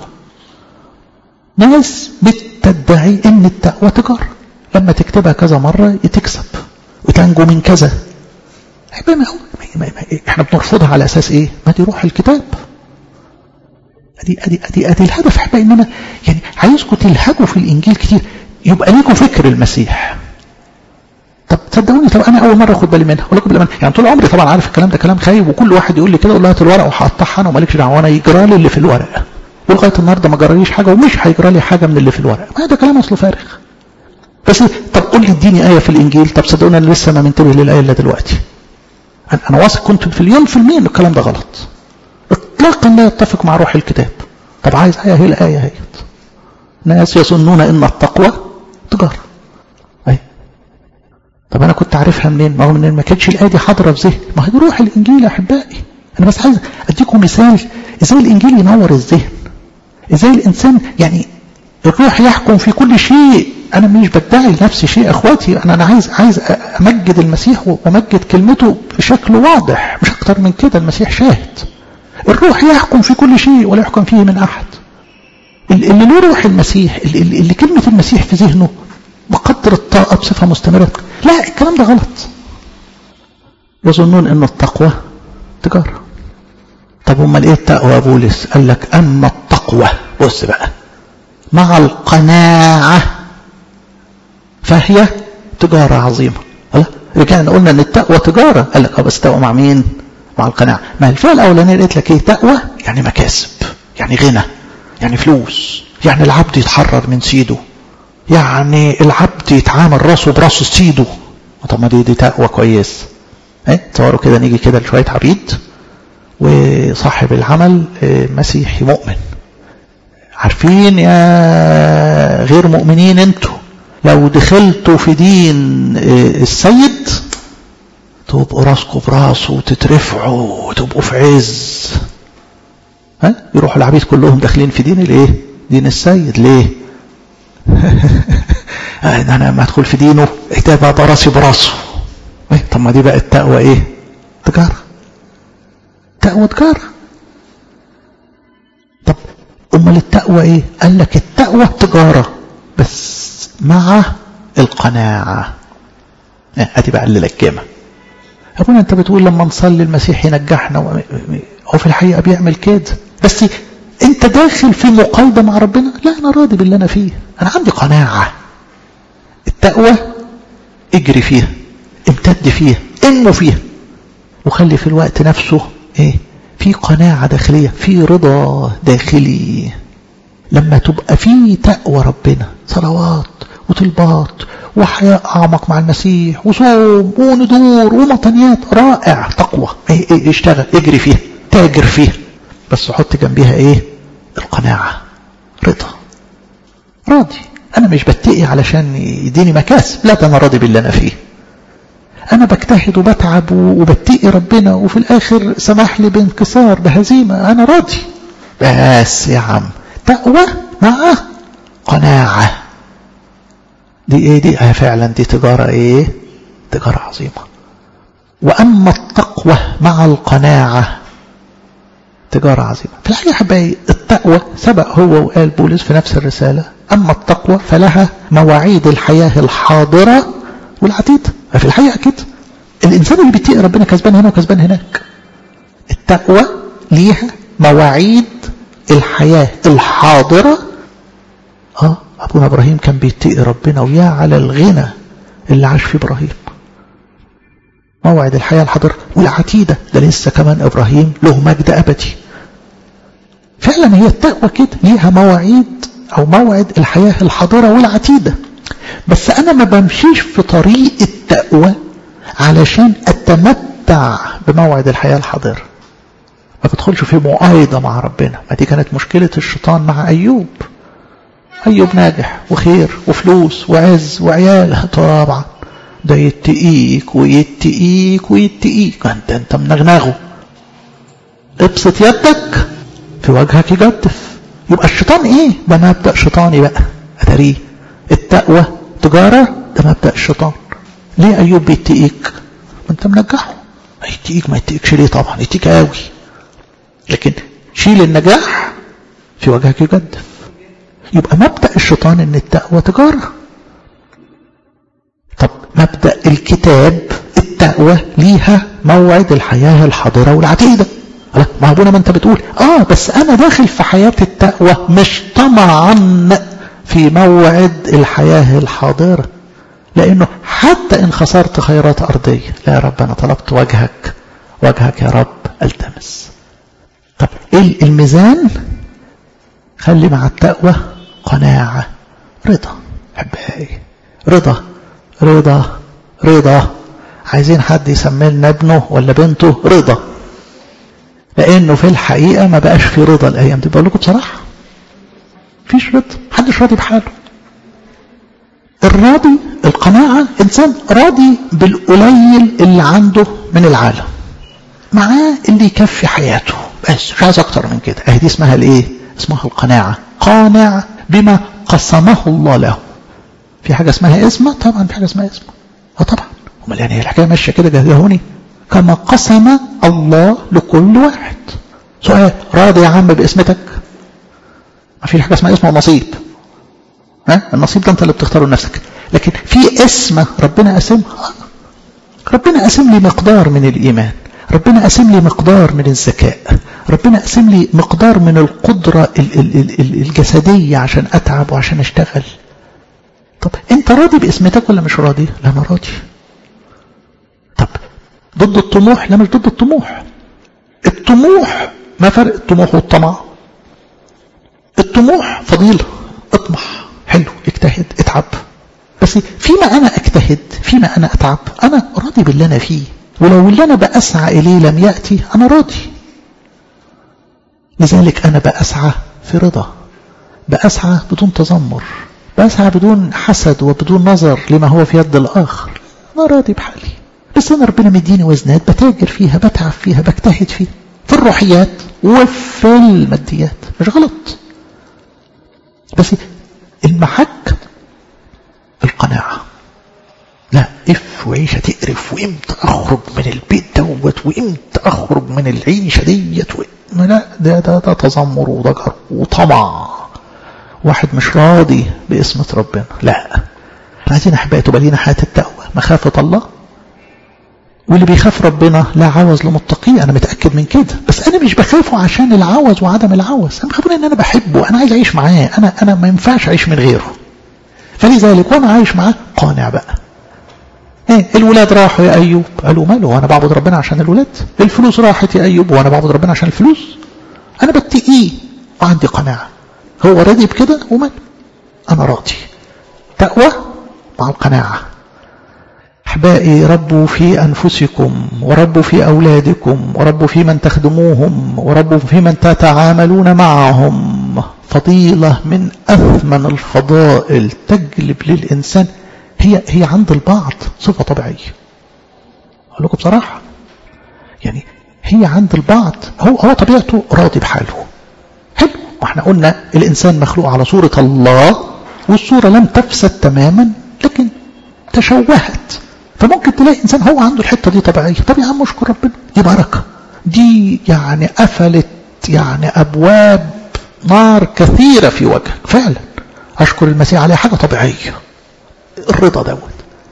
ناس بتدعي إن التقوى تجارة لما تكتبها كذا مرة تكسب وتنجو من كذا ما ما ما احنا بنرفضها على أساس إيه؟ ما دي روح الكتاب ادي ادي ادي ادي الهدف احبائي ان انا يعني عايزكم تلهجوا في الانجيل كتير يبقى ليكم فكر المسيح طب تصدقوني طب انا اول مره اخد بالي منها اقول لكم بالامانه يعني طول عمري طبعا عارف الكلام ده كلام خايب وكل واحد يقول لي كده اقول له هات الورقه وهقطعها انا ومالكش دعوه انا يجرى لي اللي في الورقه ولغايه النهارده ما جراليش حاجه ومش هيجرى لي حاجه من اللي في الورقه ما ده كلام اصله فارغ بس طب قول لي اديني ايه في الانجيل طب صدقوني انا لسه ما منتبه للايه الا دلوقتي انا واثق كنت في اليوم في المية ان الكلام ده غلط اطلاقا لا يتفق مع روح الكتاب طب عايز آية هي الآية هي ناس يظنون إن التقوى تجارة أي طب أنا كنت عارفها منين ما هو من ما كانتش الآية دي حاضرة في ذهني ما هي روح الإنجيل يا أحبائي أنا بس عايز أديكم مثال إزاي الإنجيل ينور الذهن إزاي الإنسان يعني الروح يحكم في كل شيء أنا مش بدعي لنفسي شيء أخواتي أنا أنا عايز عايز أمجد المسيح وأمجد كلمته بشكل واضح مش أكتر من كده المسيح شاهد الروح يحكم في كل شيء ولا يحكم فيه من أحد اللي له روح المسيح اللي, اللي كلمة المسيح في ذهنه بقدر الطاقة بصفة مستمرة لا الكلام ده غلط يظنون أن التقوى تجارة طب امال ايه التقوى بولس قال لك أما التقوى بص بقى مع القناعة فهي تجارة عظيمة رجعنا قلنا ان التقوى تجاره قال لك اه بس تقوى مع مين مع القناعه ما الفئه الاولانيه قالت لك ايه تقوى يعني مكاسب يعني غنى يعني فلوس يعني العبد يتحرر من سيده يعني العبد يتعامل راسه براس سيده طب ما دي دي تقوى كويس ايه تصوروا كده نيجي كده لشويه عبيد وصاحب العمل مسيحي مؤمن عارفين يا غير مؤمنين انتوا لو دخلتوا في دين السيد تبقوا راسكم براسه وتترفعوا وتبقوا في عز ها يروحوا العبيد كلهم داخلين في دين الايه دين السيد ليه انا لما ادخل في دينه ده بقى راسي براسه إيه؟ طب ما دي بقى التقوى ايه تجاره تقوى تجاره طب امال التقوى ايه قال لك التقوى تجاره بس مع القناعه ادي بقى اللي لكمه ابونا انت بتقول لما نصلي المسيح ينجحنا هو في الحقيقه بيعمل كده بس انت داخل في مقايضه مع ربنا لا انا راضي باللي انا فيه انا عندي قناعه التقوى اجري فيها امتد فيها انمو فيها وخلي في الوقت نفسه ايه في قناعة داخلية في رضا داخلي لما تبقى في تقوى ربنا صلوات وطلبات وحياء أعمق مع المسيح وصوم وندور ومطنيات رائع تقوى ايه ايه اشتغل اجري فيها تاجر فيها بس حط جنبيها ايه القناعة رضا راضي انا مش بتقي علشان يديني مكاسب لا ده انا راضي باللي انا فيه انا بجتهد وبتعب وبتقي ربنا وفي الاخر سمح لي بانكسار بهزيمة انا راضي بس يا عم تقوى مع قناعة دي ايه دي اه فعلا دي تجارة ايه تجارة عظيمة واما التقوى مع القناعة تجارة عظيمة في الحقيقة حبايبي التقوى سبق هو وقال بولس في نفس الرسالة أما التقوى فلها مواعيد الحياة الحاضرة والعتيدة في الحقيقة كده الإنسان اللي بيتقي ربنا كسبان هنا وكسبان هناك التقوى ليها مواعيد الحياة الحاضرة اه أبونا إبراهيم كان بيتقي ربنا ويا على الغنى اللي عاش فيه إبراهيم موعد الحياة الحاضرة والعتيدة ده لسه كمان إبراهيم له مجد أبدي فعلا هي التقوى كده ليها مواعيد أو موعد الحياة الحاضرة والعتيدة بس أنا ما بمشيش في طريق التقوى علشان أتمتع بموعد الحياة الحاضرة ما بدخلش في مؤايدة مع ربنا ما دي كانت مشكلة الشيطان مع أيوب أيوب ناجح وخير وفلوس وعز وعيال طبعا ده يتقيك ويتقيك ويتقيك انت انت منغنغه ابسط يدك في وجهك يجدف يبقى الشيطان ايه ده مبدأ شيطاني بقى اتاريه التقوى تجارة ده مبدأ الشيطان ليه ايوب بيتقيك ما انت منجحه يتقيك ما يتقيكش ليه طبعا يتقيك قوي لكن شيل النجاح في وجهك يجدف يبقى مبدأ الشيطان ان التقوى تجاره طب مبدأ الكتاب التقوى ليها موعد الحياة الحاضرة والعتيدة ما ابونا ما انت بتقول اه بس انا داخل في حياة التقوى مش طمعا في موعد الحياة الحاضرة لانه حتى ان خسرت خيرات ارضية لا يا رب انا طلبت وجهك وجهك يا رب التمس طب ايه الميزان خلي مع التقوى قناعة رضا احبائي رضا رضا رضا عايزين حد يسمي لنا ابنه ولا بنته رضا لانه في الحقيقه ما بقاش في رضا الايام دي بقول لكم بصراحه فيش رضا محدش راضي بحاله الراضي القناعه انسان راضي بالقليل اللي عنده من العالم معاه اللي يكفي حياته بس مش عايز اكتر من كده اهي دي اسمها الايه اسمها القناعه قانع بما قسمه الله له في حاجة اسمها اسمة طبعا في حاجة اسمها اسمة اه طبعا امال يعني الحكاية ماشية كده جهوني كما قسم الله لكل واحد سؤال راضي يا عم باسمتك ما في حاجة اسمها اسمه ونصيب ها النصيب ده انت اللي بتختاره لنفسك لكن في اسمة ربنا قسمها ربنا قسم لي مقدار من الإيمان ربنا قسم لي مقدار من الذكاء ربنا قسم لي مقدار من القدرة الجسدية عشان أتعب وعشان أشتغل طب انت راضي باسمتك ولا مش راضي لا انا راضي ضد الطموح لا مش ضد الطموح الطموح ما فرق الطموح والطمع الطموح فضيلة اطمح حلو اجتهد اتعب بس فيما انا اجتهد فيما انا اتعب انا راضي باللي انا فيه ولو اللي انا بأسعى اليه لم يأتي انا راضي لذلك انا بأسعى في رضا بأسعى بدون تذمر بأسعى بدون حسد وبدون نظر لما هو في يد الآخر أنا راضي بحالي بس أنا ربنا مديني وزنات بتاجر فيها بتعب فيها بجتهد فيها في الروحيات وفي الماديات مش غلط بس المحك القناعة لا اف وعيشة تقرف وامتى اخرج من البيت دوت وامتى اخرج من العيشة ديت و... لا ده ده ده تذمر وضجر وطمع واحد مش راضي باسمة ربنا لا عايزين احبائي تبقى لينا حياة التقوى مخافة الله واللي بيخاف ربنا لا عوز لمتقيه انا متاكد من كده بس انا مش بخافه عشان العوز وعدم العوز انا بخافه ان انا بحبه انا عايز اعيش معاه انا انا ما ينفعش اعيش من غيره فلذلك وانا عايش معاه قانع بقى ايه الولاد راحوا يا ايوب قالوا ماله وانا بعبد ربنا عشان الولاد الفلوس راحت يا ايوب وانا بعبد ربنا عشان الفلوس انا بتقيه وعندي قناعه هو راضي بكده وماله انا راضي تقوى مع القناعه أحبائي ربوا في أنفسكم وربوا في أولادكم وربوا في من تخدموهم وربوا في من تتعاملون معهم فضيلة من أثمن الفضائل تجلب للإنسان هي هي عند البعض صفة طبيعية أقول لكم بصراحة يعني هي عند البعض هو هو طبيعته راضي بحاله حلو ما احنا قلنا الإنسان مخلوق على صورة الله والصورة لم تفسد تماما لكن تشوهت فممكن تلاقي إنسان هو عنده الحتة دي طبيعية طب يا عم اشكر ربنا دي بركة دي يعني قفلت يعني أبواب نار كثيرة في وجهك فعلا أشكر المسيح عليها حاجة طبيعية الرضا دوت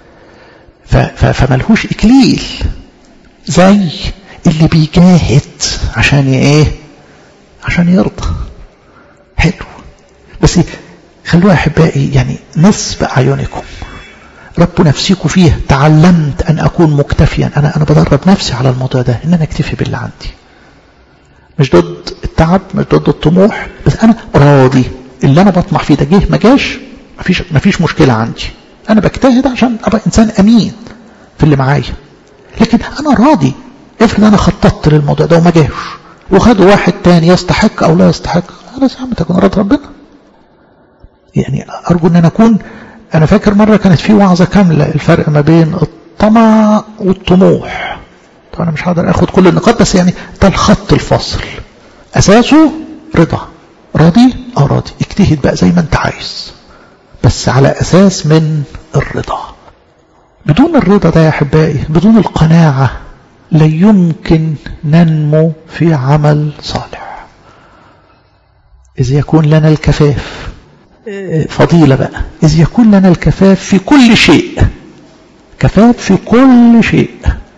فملهوش إكليل زي اللي بيجاهد عشان ايه عشان يرضى حلو بس خلوها احبائي يعني نصب اعينكم ربوا نفسيكم فيه تعلمت أن أكون مكتفيا أنا أنا بدرب نفسي على الموضوع ده إن أنا أكتفي باللي عندي مش ضد التعب مش ضد الطموح بس أنا راضي اللي أنا بطمح فيه ده جه ما جاش مفيش مفيش مشكلة عندي أنا بجتهد عشان أبقى إنسان أمين في اللي معايا لكن أنا راضي افرض أنا خططت للموضوع ده وما جاش وخدوا واحد تاني يستحق أو لا يستحق خلاص يا عم تكون راضي ربنا يعني أرجو أن أنا أكون أنا فاكر مرة كانت في وعظة كاملة الفرق ما بين الطمع والطموح طبعا أنا مش هقدر أخد كل النقاط بس يعني ده الخط الفاصل أساسه رضا راضي أو راضي اجتهد بقى زي ما أنت عايز بس على أساس من الرضا بدون الرضا ده يا أحبائي بدون القناعة لا يمكن ننمو في عمل صالح إذ يكون لنا الكفاف فضيلة بقى إذ يكون لنا الكفاف في كل شيء كفاف في كل شيء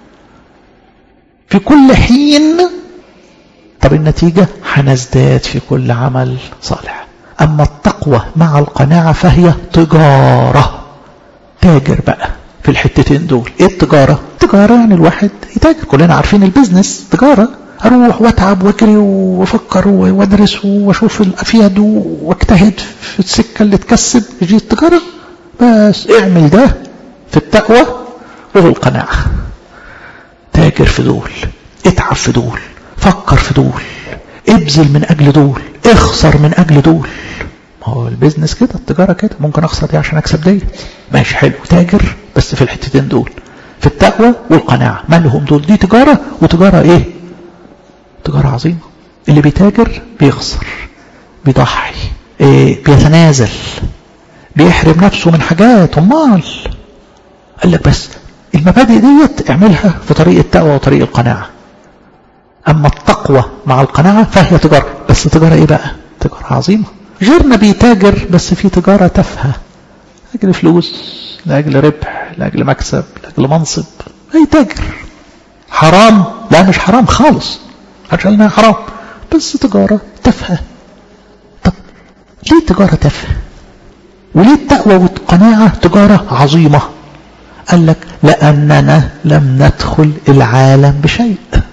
في كل حين طب النتيجة هنزداد في كل عمل صالح أما التقوى مع القناعة فهي تجارة تاجر بقى في الحتتين دول ايه التجارة تجارة يعني الواحد يتاجر كلنا عارفين البيزنس تجارة اروح واتعب واجري وافكر وادرس واشوف الافيد واجتهد في السكه اللي تكسب يجي التجاره بس اعمل ده في التقوى وفي القناعه تاجر في دول اتعب في دول فكر في دول ابذل من اجل دول اخسر من اجل دول ما هو البيزنس كده التجاره كده ممكن اخسر دي عشان اكسب دي ماشي حلو تاجر بس في الحتتين دول في التقوى والقناعه مالهم دول دي تجاره وتجاره ايه تجارة عظيمة اللي بيتاجر بيخسر بيضحي إيه بيتنازل بيحرم نفسه من حاجات امال قال لك بس المبادئ ديت اعملها في طريق التقوى وطريق القناعة اما التقوى مع القناعة فهي تجارة بس تجارة ايه بقى تجارة عظيمة غيرنا بيتاجر بس في تجارة تافهة لاجل فلوس لاجل ربح لاجل مكسب لاجل منصب اي تاجر حرام لا مش حرام خالص عشان انها حرام بس تجارة تافهة طب ليه تجارة تافهة وليه التقوى والقناعة تجارة عظيمة قال لك لأننا لم ندخل العالم بشيء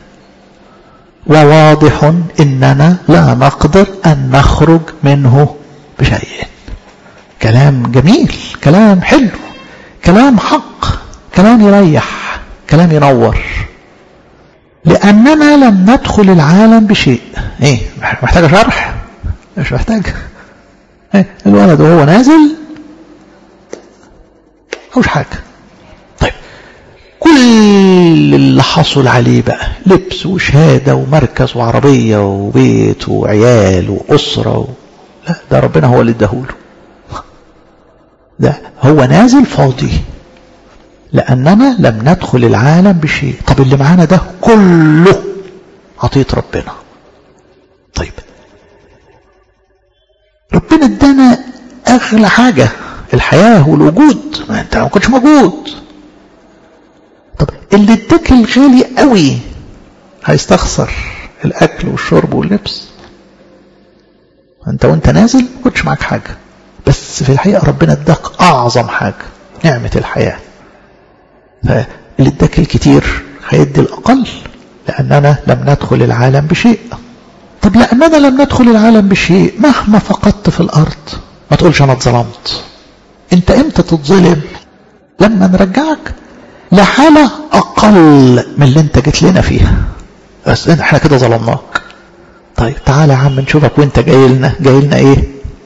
وواضح إننا لا نقدر أن نخرج منه بشيء كلام جميل كلام حلو كلام حق كلام يريح كلام ينور لأننا لم ندخل العالم بشيء ايه محتاجة شرح مش محتاج ايه الولد وهو نازل مش حاجة طيب كل اللي حصل عليه بقى لبس وشهادة ومركز وعربية وبيت وعيال وأسرة و... لا ده ربنا هو اللي اداهوله ده هو نازل فاضي لأننا لم ندخل العالم بشيء طب اللي معانا ده كله عطية ربنا طيب ربنا ادانا أغلى حاجة الحياة والوجود ما انت ما كنتش موجود طب اللي اداك الغالي قوي هيستخسر الأكل والشرب واللبس انت وانت نازل ما كنتش معاك حاجة بس في الحقيقة ربنا اداك أعظم حاجة نعمة الحياة فاللي اداك الكتير هيدي الأقل لأننا لم ندخل العالم بشيء طب لأننا لم ندخل العالم بشيء مهما فقدت في الأرض ما تقولش أنا اتظلمت أنت إمتى تتظلم لما نرجعك لحالة أقل من اللي أنت جيت لنا فيها بس احنا كده ظلمناك طيب تعالى يا عم نشوفك وانت جاي لنا جاي لنا ايه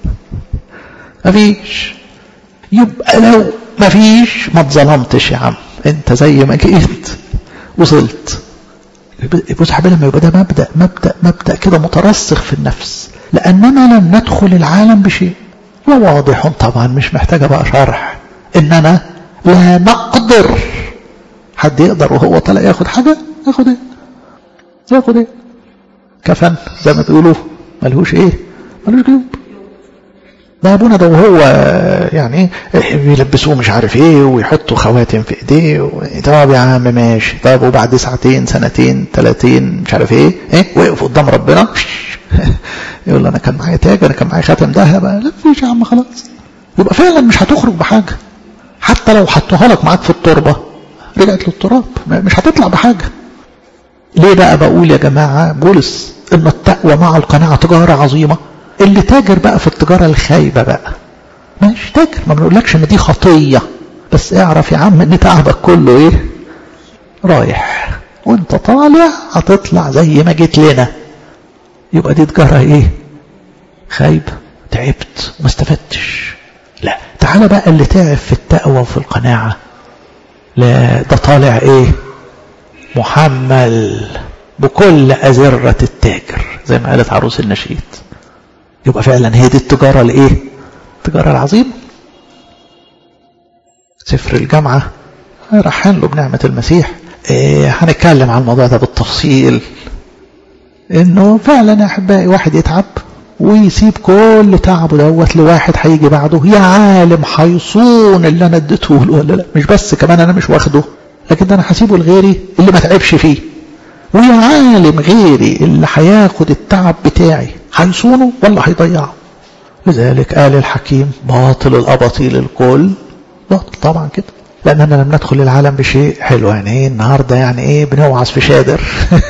مفيش يبقى لو مفيش ما اتظلمتش يا عم انت زي ما جيت وصلت بص حبيبي لما يبقى ده مبدا مبدا مبدا كده مترسخ في النفس لاننا لم ندخل العالم بشيء وواضح طبعا مش محتاجه بقى شرح اننا لا نقدر حد يقدر وهو طالع ياخد حاجه ياخد ايه ياخد ايه كفن زي ما بيقولوا ملهوش ايه ملهوش جيوب ده ابونا ده وهو يعني بيلبسوه مش عارف ايه ويحطوا خواتم في ايديه طب يا عم ماشي طب وبعد ساعتين سنتين ثلاثين مش عارف ايه ايه وقف قدام ربنا يقول انا كان معايا تاج انا كان معايا خاتم ذهب لا فيش يا عم خلاص يبقى فعلا مش هتخرج بحاجه حتى لو حطوها لك معاك في التربه رجعت للتراب مش هتطلع بحاجه ليه بقى بقول يا جماعه بولس ان التقوى مع القناعه تجاره عظيمه اللي تاجر بقى في التجارة الخايبة بقى ماشي تاجر ما بنقولكش ان دي خطية بس اعرف يا عم ان تعبك كله ايه رايح وانت طالع هتطلع زي ما جيت لنا يبقى دي تجارة ايه خايبة تعبت وما استفدتش لا تعالى بقى اللي تعب في التقوى وفي القناعة لا ده طالع ايه محمل بكل أزرة التاجر زي ما قالت عروس النشيد يبقى فعلا هي دي التجارة الايه التجارة العظيمة سفر الجامعة رحان له بنعمة المسيح إيه هنتكلم عن الموضوع ده بالتفصيل انه فعلا يا احبائي واحد يتعب ويسيب كل تعبه دوت لواحد هيجي بعده يا عالم هيصون اللي انا اديته له ولا لا مش بس كمان انا مش واخده لكن ده انا هسيبه لغيري اللي ما تعبش فيه ويا عالم غيري اللي هياخد التعب بتاعي هيصونه ولا هيضيعه لذلك قال الحكيم باطل الأباطيل الكل باطل طبعا كده لأننا لم ندخل العالم بشيء حلو يعني ايه النهاردة يعني ايه بنوعظ في شادر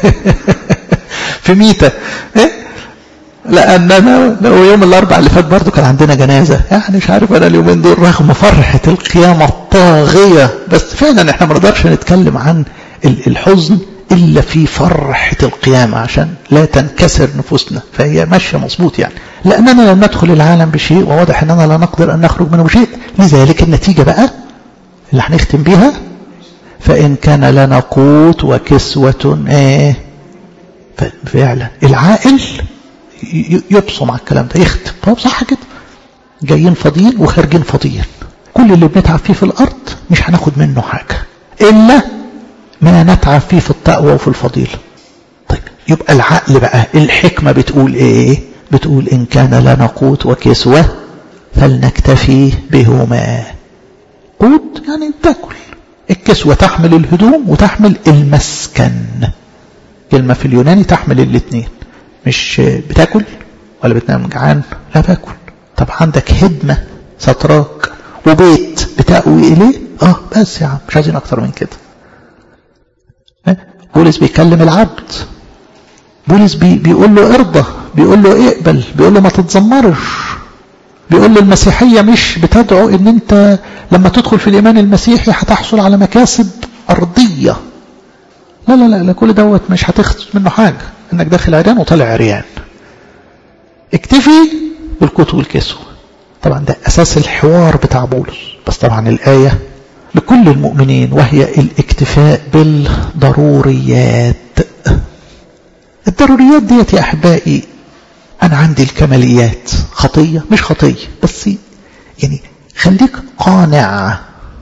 في ميتة ايه لأننا لو يوم الأربع اللي فات برضه كان عندنا جنازة يعني مش عارف أنا اليومين دول رغم فرحة القيامة الطاغية بس فعلا احنا ما نقدرش نتكلم عن الحزن إلا في فرحة القيامة عشان لا تنكسر نفوسنا فهي ماشية مظبوط يعني لأننا لم ندخل العالم بشيء وواضح أننا لا نقدر أن نخرج منه بشيء لذلك النتيجة بقى اللي هنختم بيها فإن كان لنا قوت وكسوة إيه فعلا العاقل يبصم على الكلام ده يختم طب صح كده جايين فاضيين وخارجين فاضيين كل اللي بنتعب فيه في الأرض مش هناخد منه حاجة إلا ما نتعب فيه في التقوى وفي الفضيلة طيب يبقى العقل بقى الحكمة بتقول ايه بتقول ان كان لنا قوت وكسوة فلنكتفي بهما قوت يعني تاكل الكسوة تحمل الهدوم وتحمل المسكن كلمة في اليوناني تحمل الاثنين مش بتاكل ولا بتنام جعان لا باكل طب عندك هدمة ستراك وبيت بتأوي إليه اه بس يا عم مش عايزين اكتر من كده بولس بيكلم العبد بولس بي بيقول له ارضى بيقول له اقبل بيقول له ما تتذمرش بيقول له المسيحية مش بتدعو ان انت لما تدخل في الايمان المسيحي هتحصل على مكاسب ارضية لا لا لا, لا كل دوت مش هتخص منه حاجة انك داخل عريان وطالع عريان اكتفي بالكوت والكسوة طبعا ده اساس الحوار بتاع بولس بس طبعا الايه لكل المؤمنين وهي الاكتفاء بالضروريات الضروريات ديت يا أحبائي أنا عندي الكماليات خطية مش خطية بس يعني خليك قانع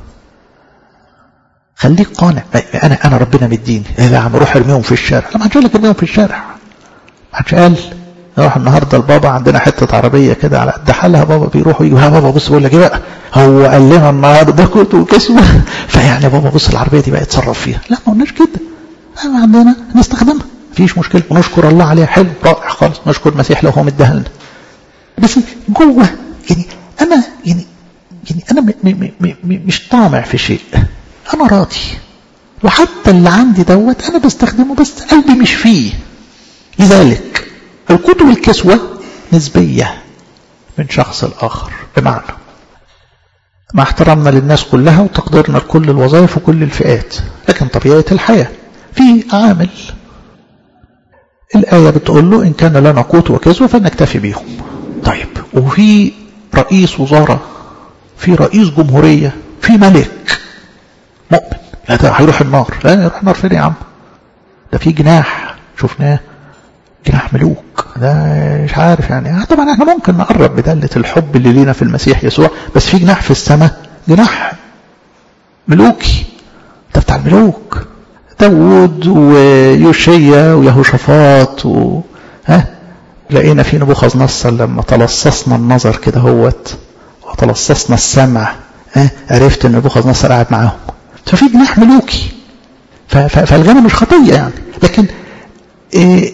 خليك قانع أنا أنا ربنا مديني يا عم روح ارميهم في الشارع لا ما حدش قال لك ارميهم في الشارع ما حدش قال نروح النهارده البابا عندنا حته عربيه كده على قد حالها بابا بيروحوا يجوا ها بابا بص بقول لك ايه بقى هو قال لنا النهارده كنت وكسوه فيعني بابا بص العربيه دي بقى يتصرف فيها لا ما قلناش كده احنا عندنا نستخدمها مفيش مشكله ونشكر الله عليها حلو رائع خالص نشكر المسيح لو هو مديها لنا بس جوه يعني انا يعني يعني انا م م م م مش طامع في شيء انا راضي وحتى اللي عندي دوت انا بستخدمه بس قلبي مش فيه لذلك القوت والكسوة نسبية من شخص الآخر بمعنى مع احترامنا للناس كلها وتقديرنا لكل الوظائف وكل الفئات لكن طبيعة الحياة في عامل الآية بتقول له إن كان لنا قوت وكسوة فنكتفي بيهم طيب وفي رئيس وزارة في رئيس جمهورية في ملك مؤمن لا ده هيروح النار لا يروح النار فين يا عم ده في جناح شفناه جناح ملوك ده مش عارف يعني طبعا احنا ممكن نقرب بدلة الحب اللي لينا في المسيح يسوع بس في جناح في السماء جناح ملوكي ده بتاع الملوك داود ويوشيا ويهوشافاط و... ها لقينا في نبوخذ نصر لما تلصصنا النظر كده هوت وتلصصنا السمع ها عرفت ان نبوخذ نصر قاعد معاهم ففي جناح ملوكي فالغنى مش خطيه يعني لكن إيه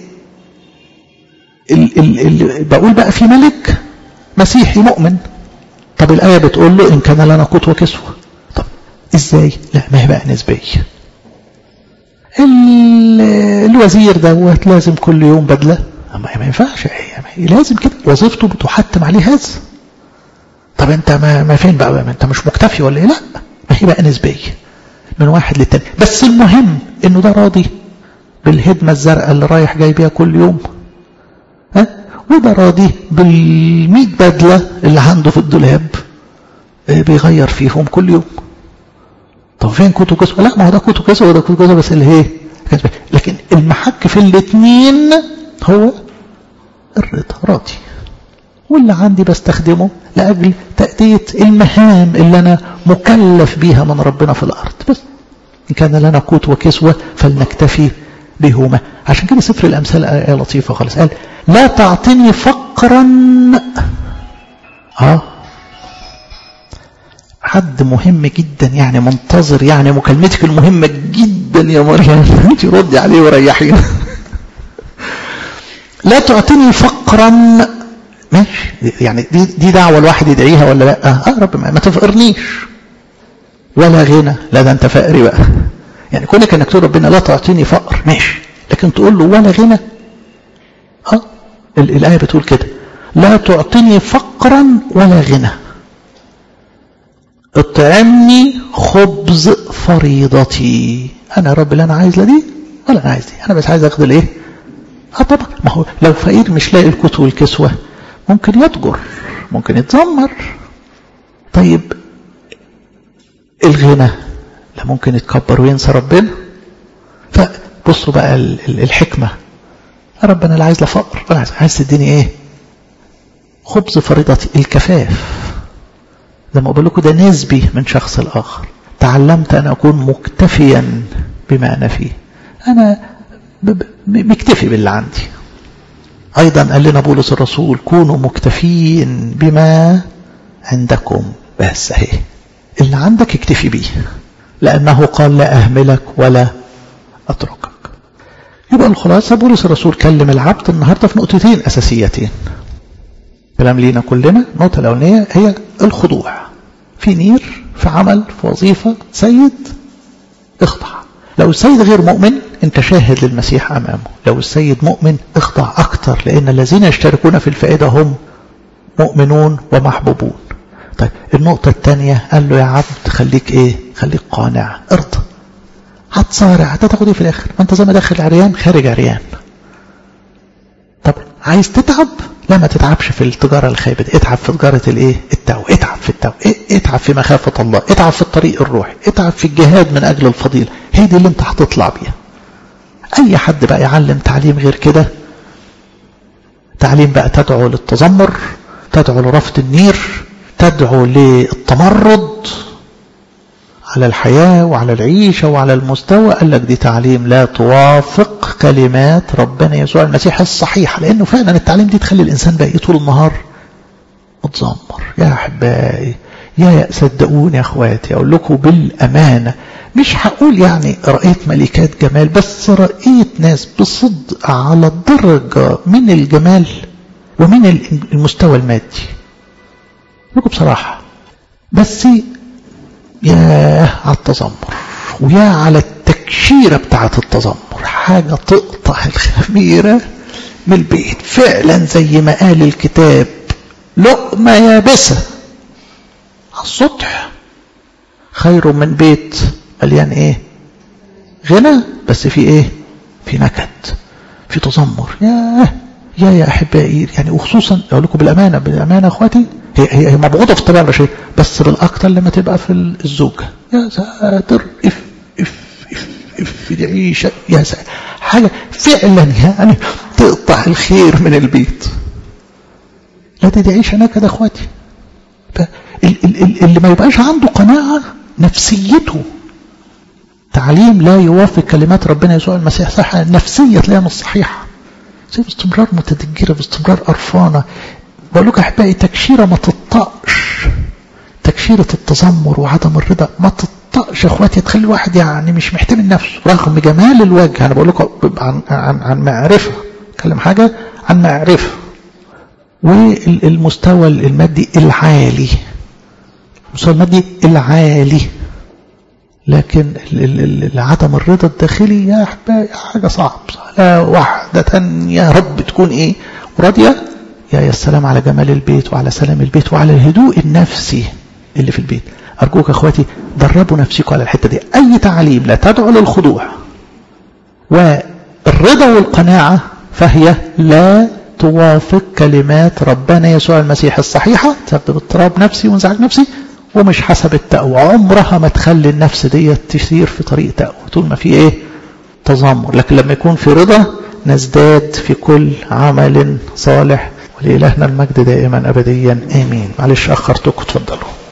ال ال ال بقول بقى في ملك مسيحي مؤمن طب الآية بتقول له إن كان لنا قوت وكسوة طب إزاي لا ما هي بقى نسبية الوزير دوت لازم كل يوم بدلة ما ينفعش لازم كده وظيفته بتحتم عليه هذا طب انت ما, ما فين بقى ما انت مش مكتفي ولا ايه لا ما هي بقى نسبية من واحد للتاني بس المهم انه ده راضي بالهدمة الزرقاء اللي رايح جاي بيها كل يوم ها وده راضي بالمية بدلة اللي عنده في الدولاب بيغير فيهم كل يوم طب فين كتب كسوة لا ما هو ده كتب كسوة وده كتب كسوة بس اللي هي لكن المحك في الاثنين هو الرضا راضي واللي عندي بستخدمه لأجل تأدية المهام اللي أنا مكلف بيها من ربنا في الأرض بس إن كان لنا قوت وكسوة فلنكتفي بهما عشان كده سفر الأمثال آية لطيفة خالص قال لا تعطني فقرا اه حد مهم جدا يعني منتظر يعني مكالمتك المهمة جدا يا مريم انت ردي عليه وريحينا لا تعطيني فقرا ماشي يعني دي, دي دعوة الواحد يدعيها ولا لا اه رب ما تفقرنيش ولا غنى لا ده انت فقري بقى يعني كونك انك تقول ربنا لا تعطيني فقر ماشي لكن تقول له ولا غنى اه الآية بتقول كده لا تعطيني فقرا ولا غنى اطعمني خبز فريضتي انا يا رب لا انا عايز لا دي ولا انا عايز دي انا بس عايز اخد الايه اه طبعا ما هو لو فقير مش لاقي الكوت والكسوه ممكن يتجر ممكن يتذمر طيب الغنى لا ممكن يتكبر وينسى ربنا فبصوا بقى الحكمة ربنا لا عايز لا فقر ولا عايز عايز تديني ايه خبز فريضتي الكفاف زي ما بقول لكم ده نسبي من شخص الآخر تعلمت أن أكون مكتفيا بما أنا فيه أنا مكتفي باللي عندي أيضا قال لنا بولس الرسول كونوا مكتفين بما عندكم بس اهي اللي عندك اكتفي بيه لأنه قال لا أهملك ولا أتركك يبقى الخلاصة بولس الرسول كلم العبد النهاردة في نقطتين أساسيتين كلام لينا كلنا النقطة الأولانية هي الخضوع في نير في عمل في وظيفة سيد اخضع لو السيد غير مؤمن انت شاهد للمسيح امامه لو السيد مؤمن اخضع اكتر لان الذين يشتركون في الفائدة هم مؤمنون ومحبوبون طيب النقطة الثانية قال له يا عبد خليك ايه خليك قانع ارضى هتصارع هتاخد ايه في الاخر ما انت زي ما داخل عريان خارج عريان طب عايز تتعب لا ما تتعبش في التجارة الخايبة اتعب في تجارة الايه التقوى اتعب في التقوى اتعب في مخافة الله اتعب في الطريق الروحي اتعب في الجهاد من اجل الفضيلة هي دي اللي انت هتطلع بيها اي حد بقى يعلم تعليم غير كده تعليم بقى تدعو للتذمر تدعو لرفض النير تدعو للتمرد على الحياة وعلى العيشة وعلى المستوى قال لك دي تعليم لا توافق كلمات ربنا يسوع المسيح الصحيحة لأنه فعلا التعليم دي تخلي الإنسان بقى طول النهار متذمر يا أحبائي يا صدقوني يا أخواتي أقول لكم بالأمانة مش هقول يعني رأيت ملكات جمال بس رأيت ناس بصدق على درجة من الجمال ومن المستوى المادي لكم بصراحة بس يا على التذمر ويا على التكشيرة بتاعة التذمر حاجة تقطع الخميرة من البيت فعلا زي ما قال الكتاب لقمة يابسة على السطح خير من بيت مليان ايه غنى بس في ايه في نكد في تذمر يا يا يا احبائي يعني وخصوصا اقول لكم بالامانه بالامانه اخواتي هي هي, هي مبغوضه في الطبيعه البشريه بس بالاكثر لما تبقى في الزوجه يا ساتر اف اف اف اف دي عيشه يا ساتر حاجه فعلا يعني تقطع الخير من البيت لا دي, دي عيشه نكد اخواتي اللي ما يبقاش عنده قناعه نفسيته تعليم لا يوافق كلمات ربنا يسوع المسيح صح نفسيه تلاقيها مش صحيحه زي باستمرار متدجرة باستمرار قرفانة بقول لكم أحبائي تكشيرة ما تطقش تكشيرة التذمر وعدم الرضا ما تطقش يا اخواتي تخلي الواحد يعني مش محترم نفسه رغم جمال الوجه أنا بقول لكم عن, عن, عن معرفة أتكلم حاجة عن معرفة والمستوى المادي العالي المستوى المادي العالي لكن عدم الرضا الداخلي يا احبائي حاجه صعب لا واحده يا رب تكون ايه راضيه يا يا السلام على جمال البيت وعلى سلام البيت وعلى الهدوء النفسي اللي في البيت ارجوك يا اخواتي دربوا نفسكم على الحته دي اي تعليم لا تدعو للخضوع والرضا والقناعه فهي لا توافق كلمات ربنا يسوع المسيح الصحيحه تسبب اضطراب نفسي وانزعاج نفسي ومش حسب التقوى عمرها ما تخلي النفس دي تسير في طريق تقوى طول ما في ايه تذمر لكن لما يكون في رضا نزداد في كل عمل صالح ولإلهنا المجد دائما أبديا آمين معلش أخرتكم تفضلوا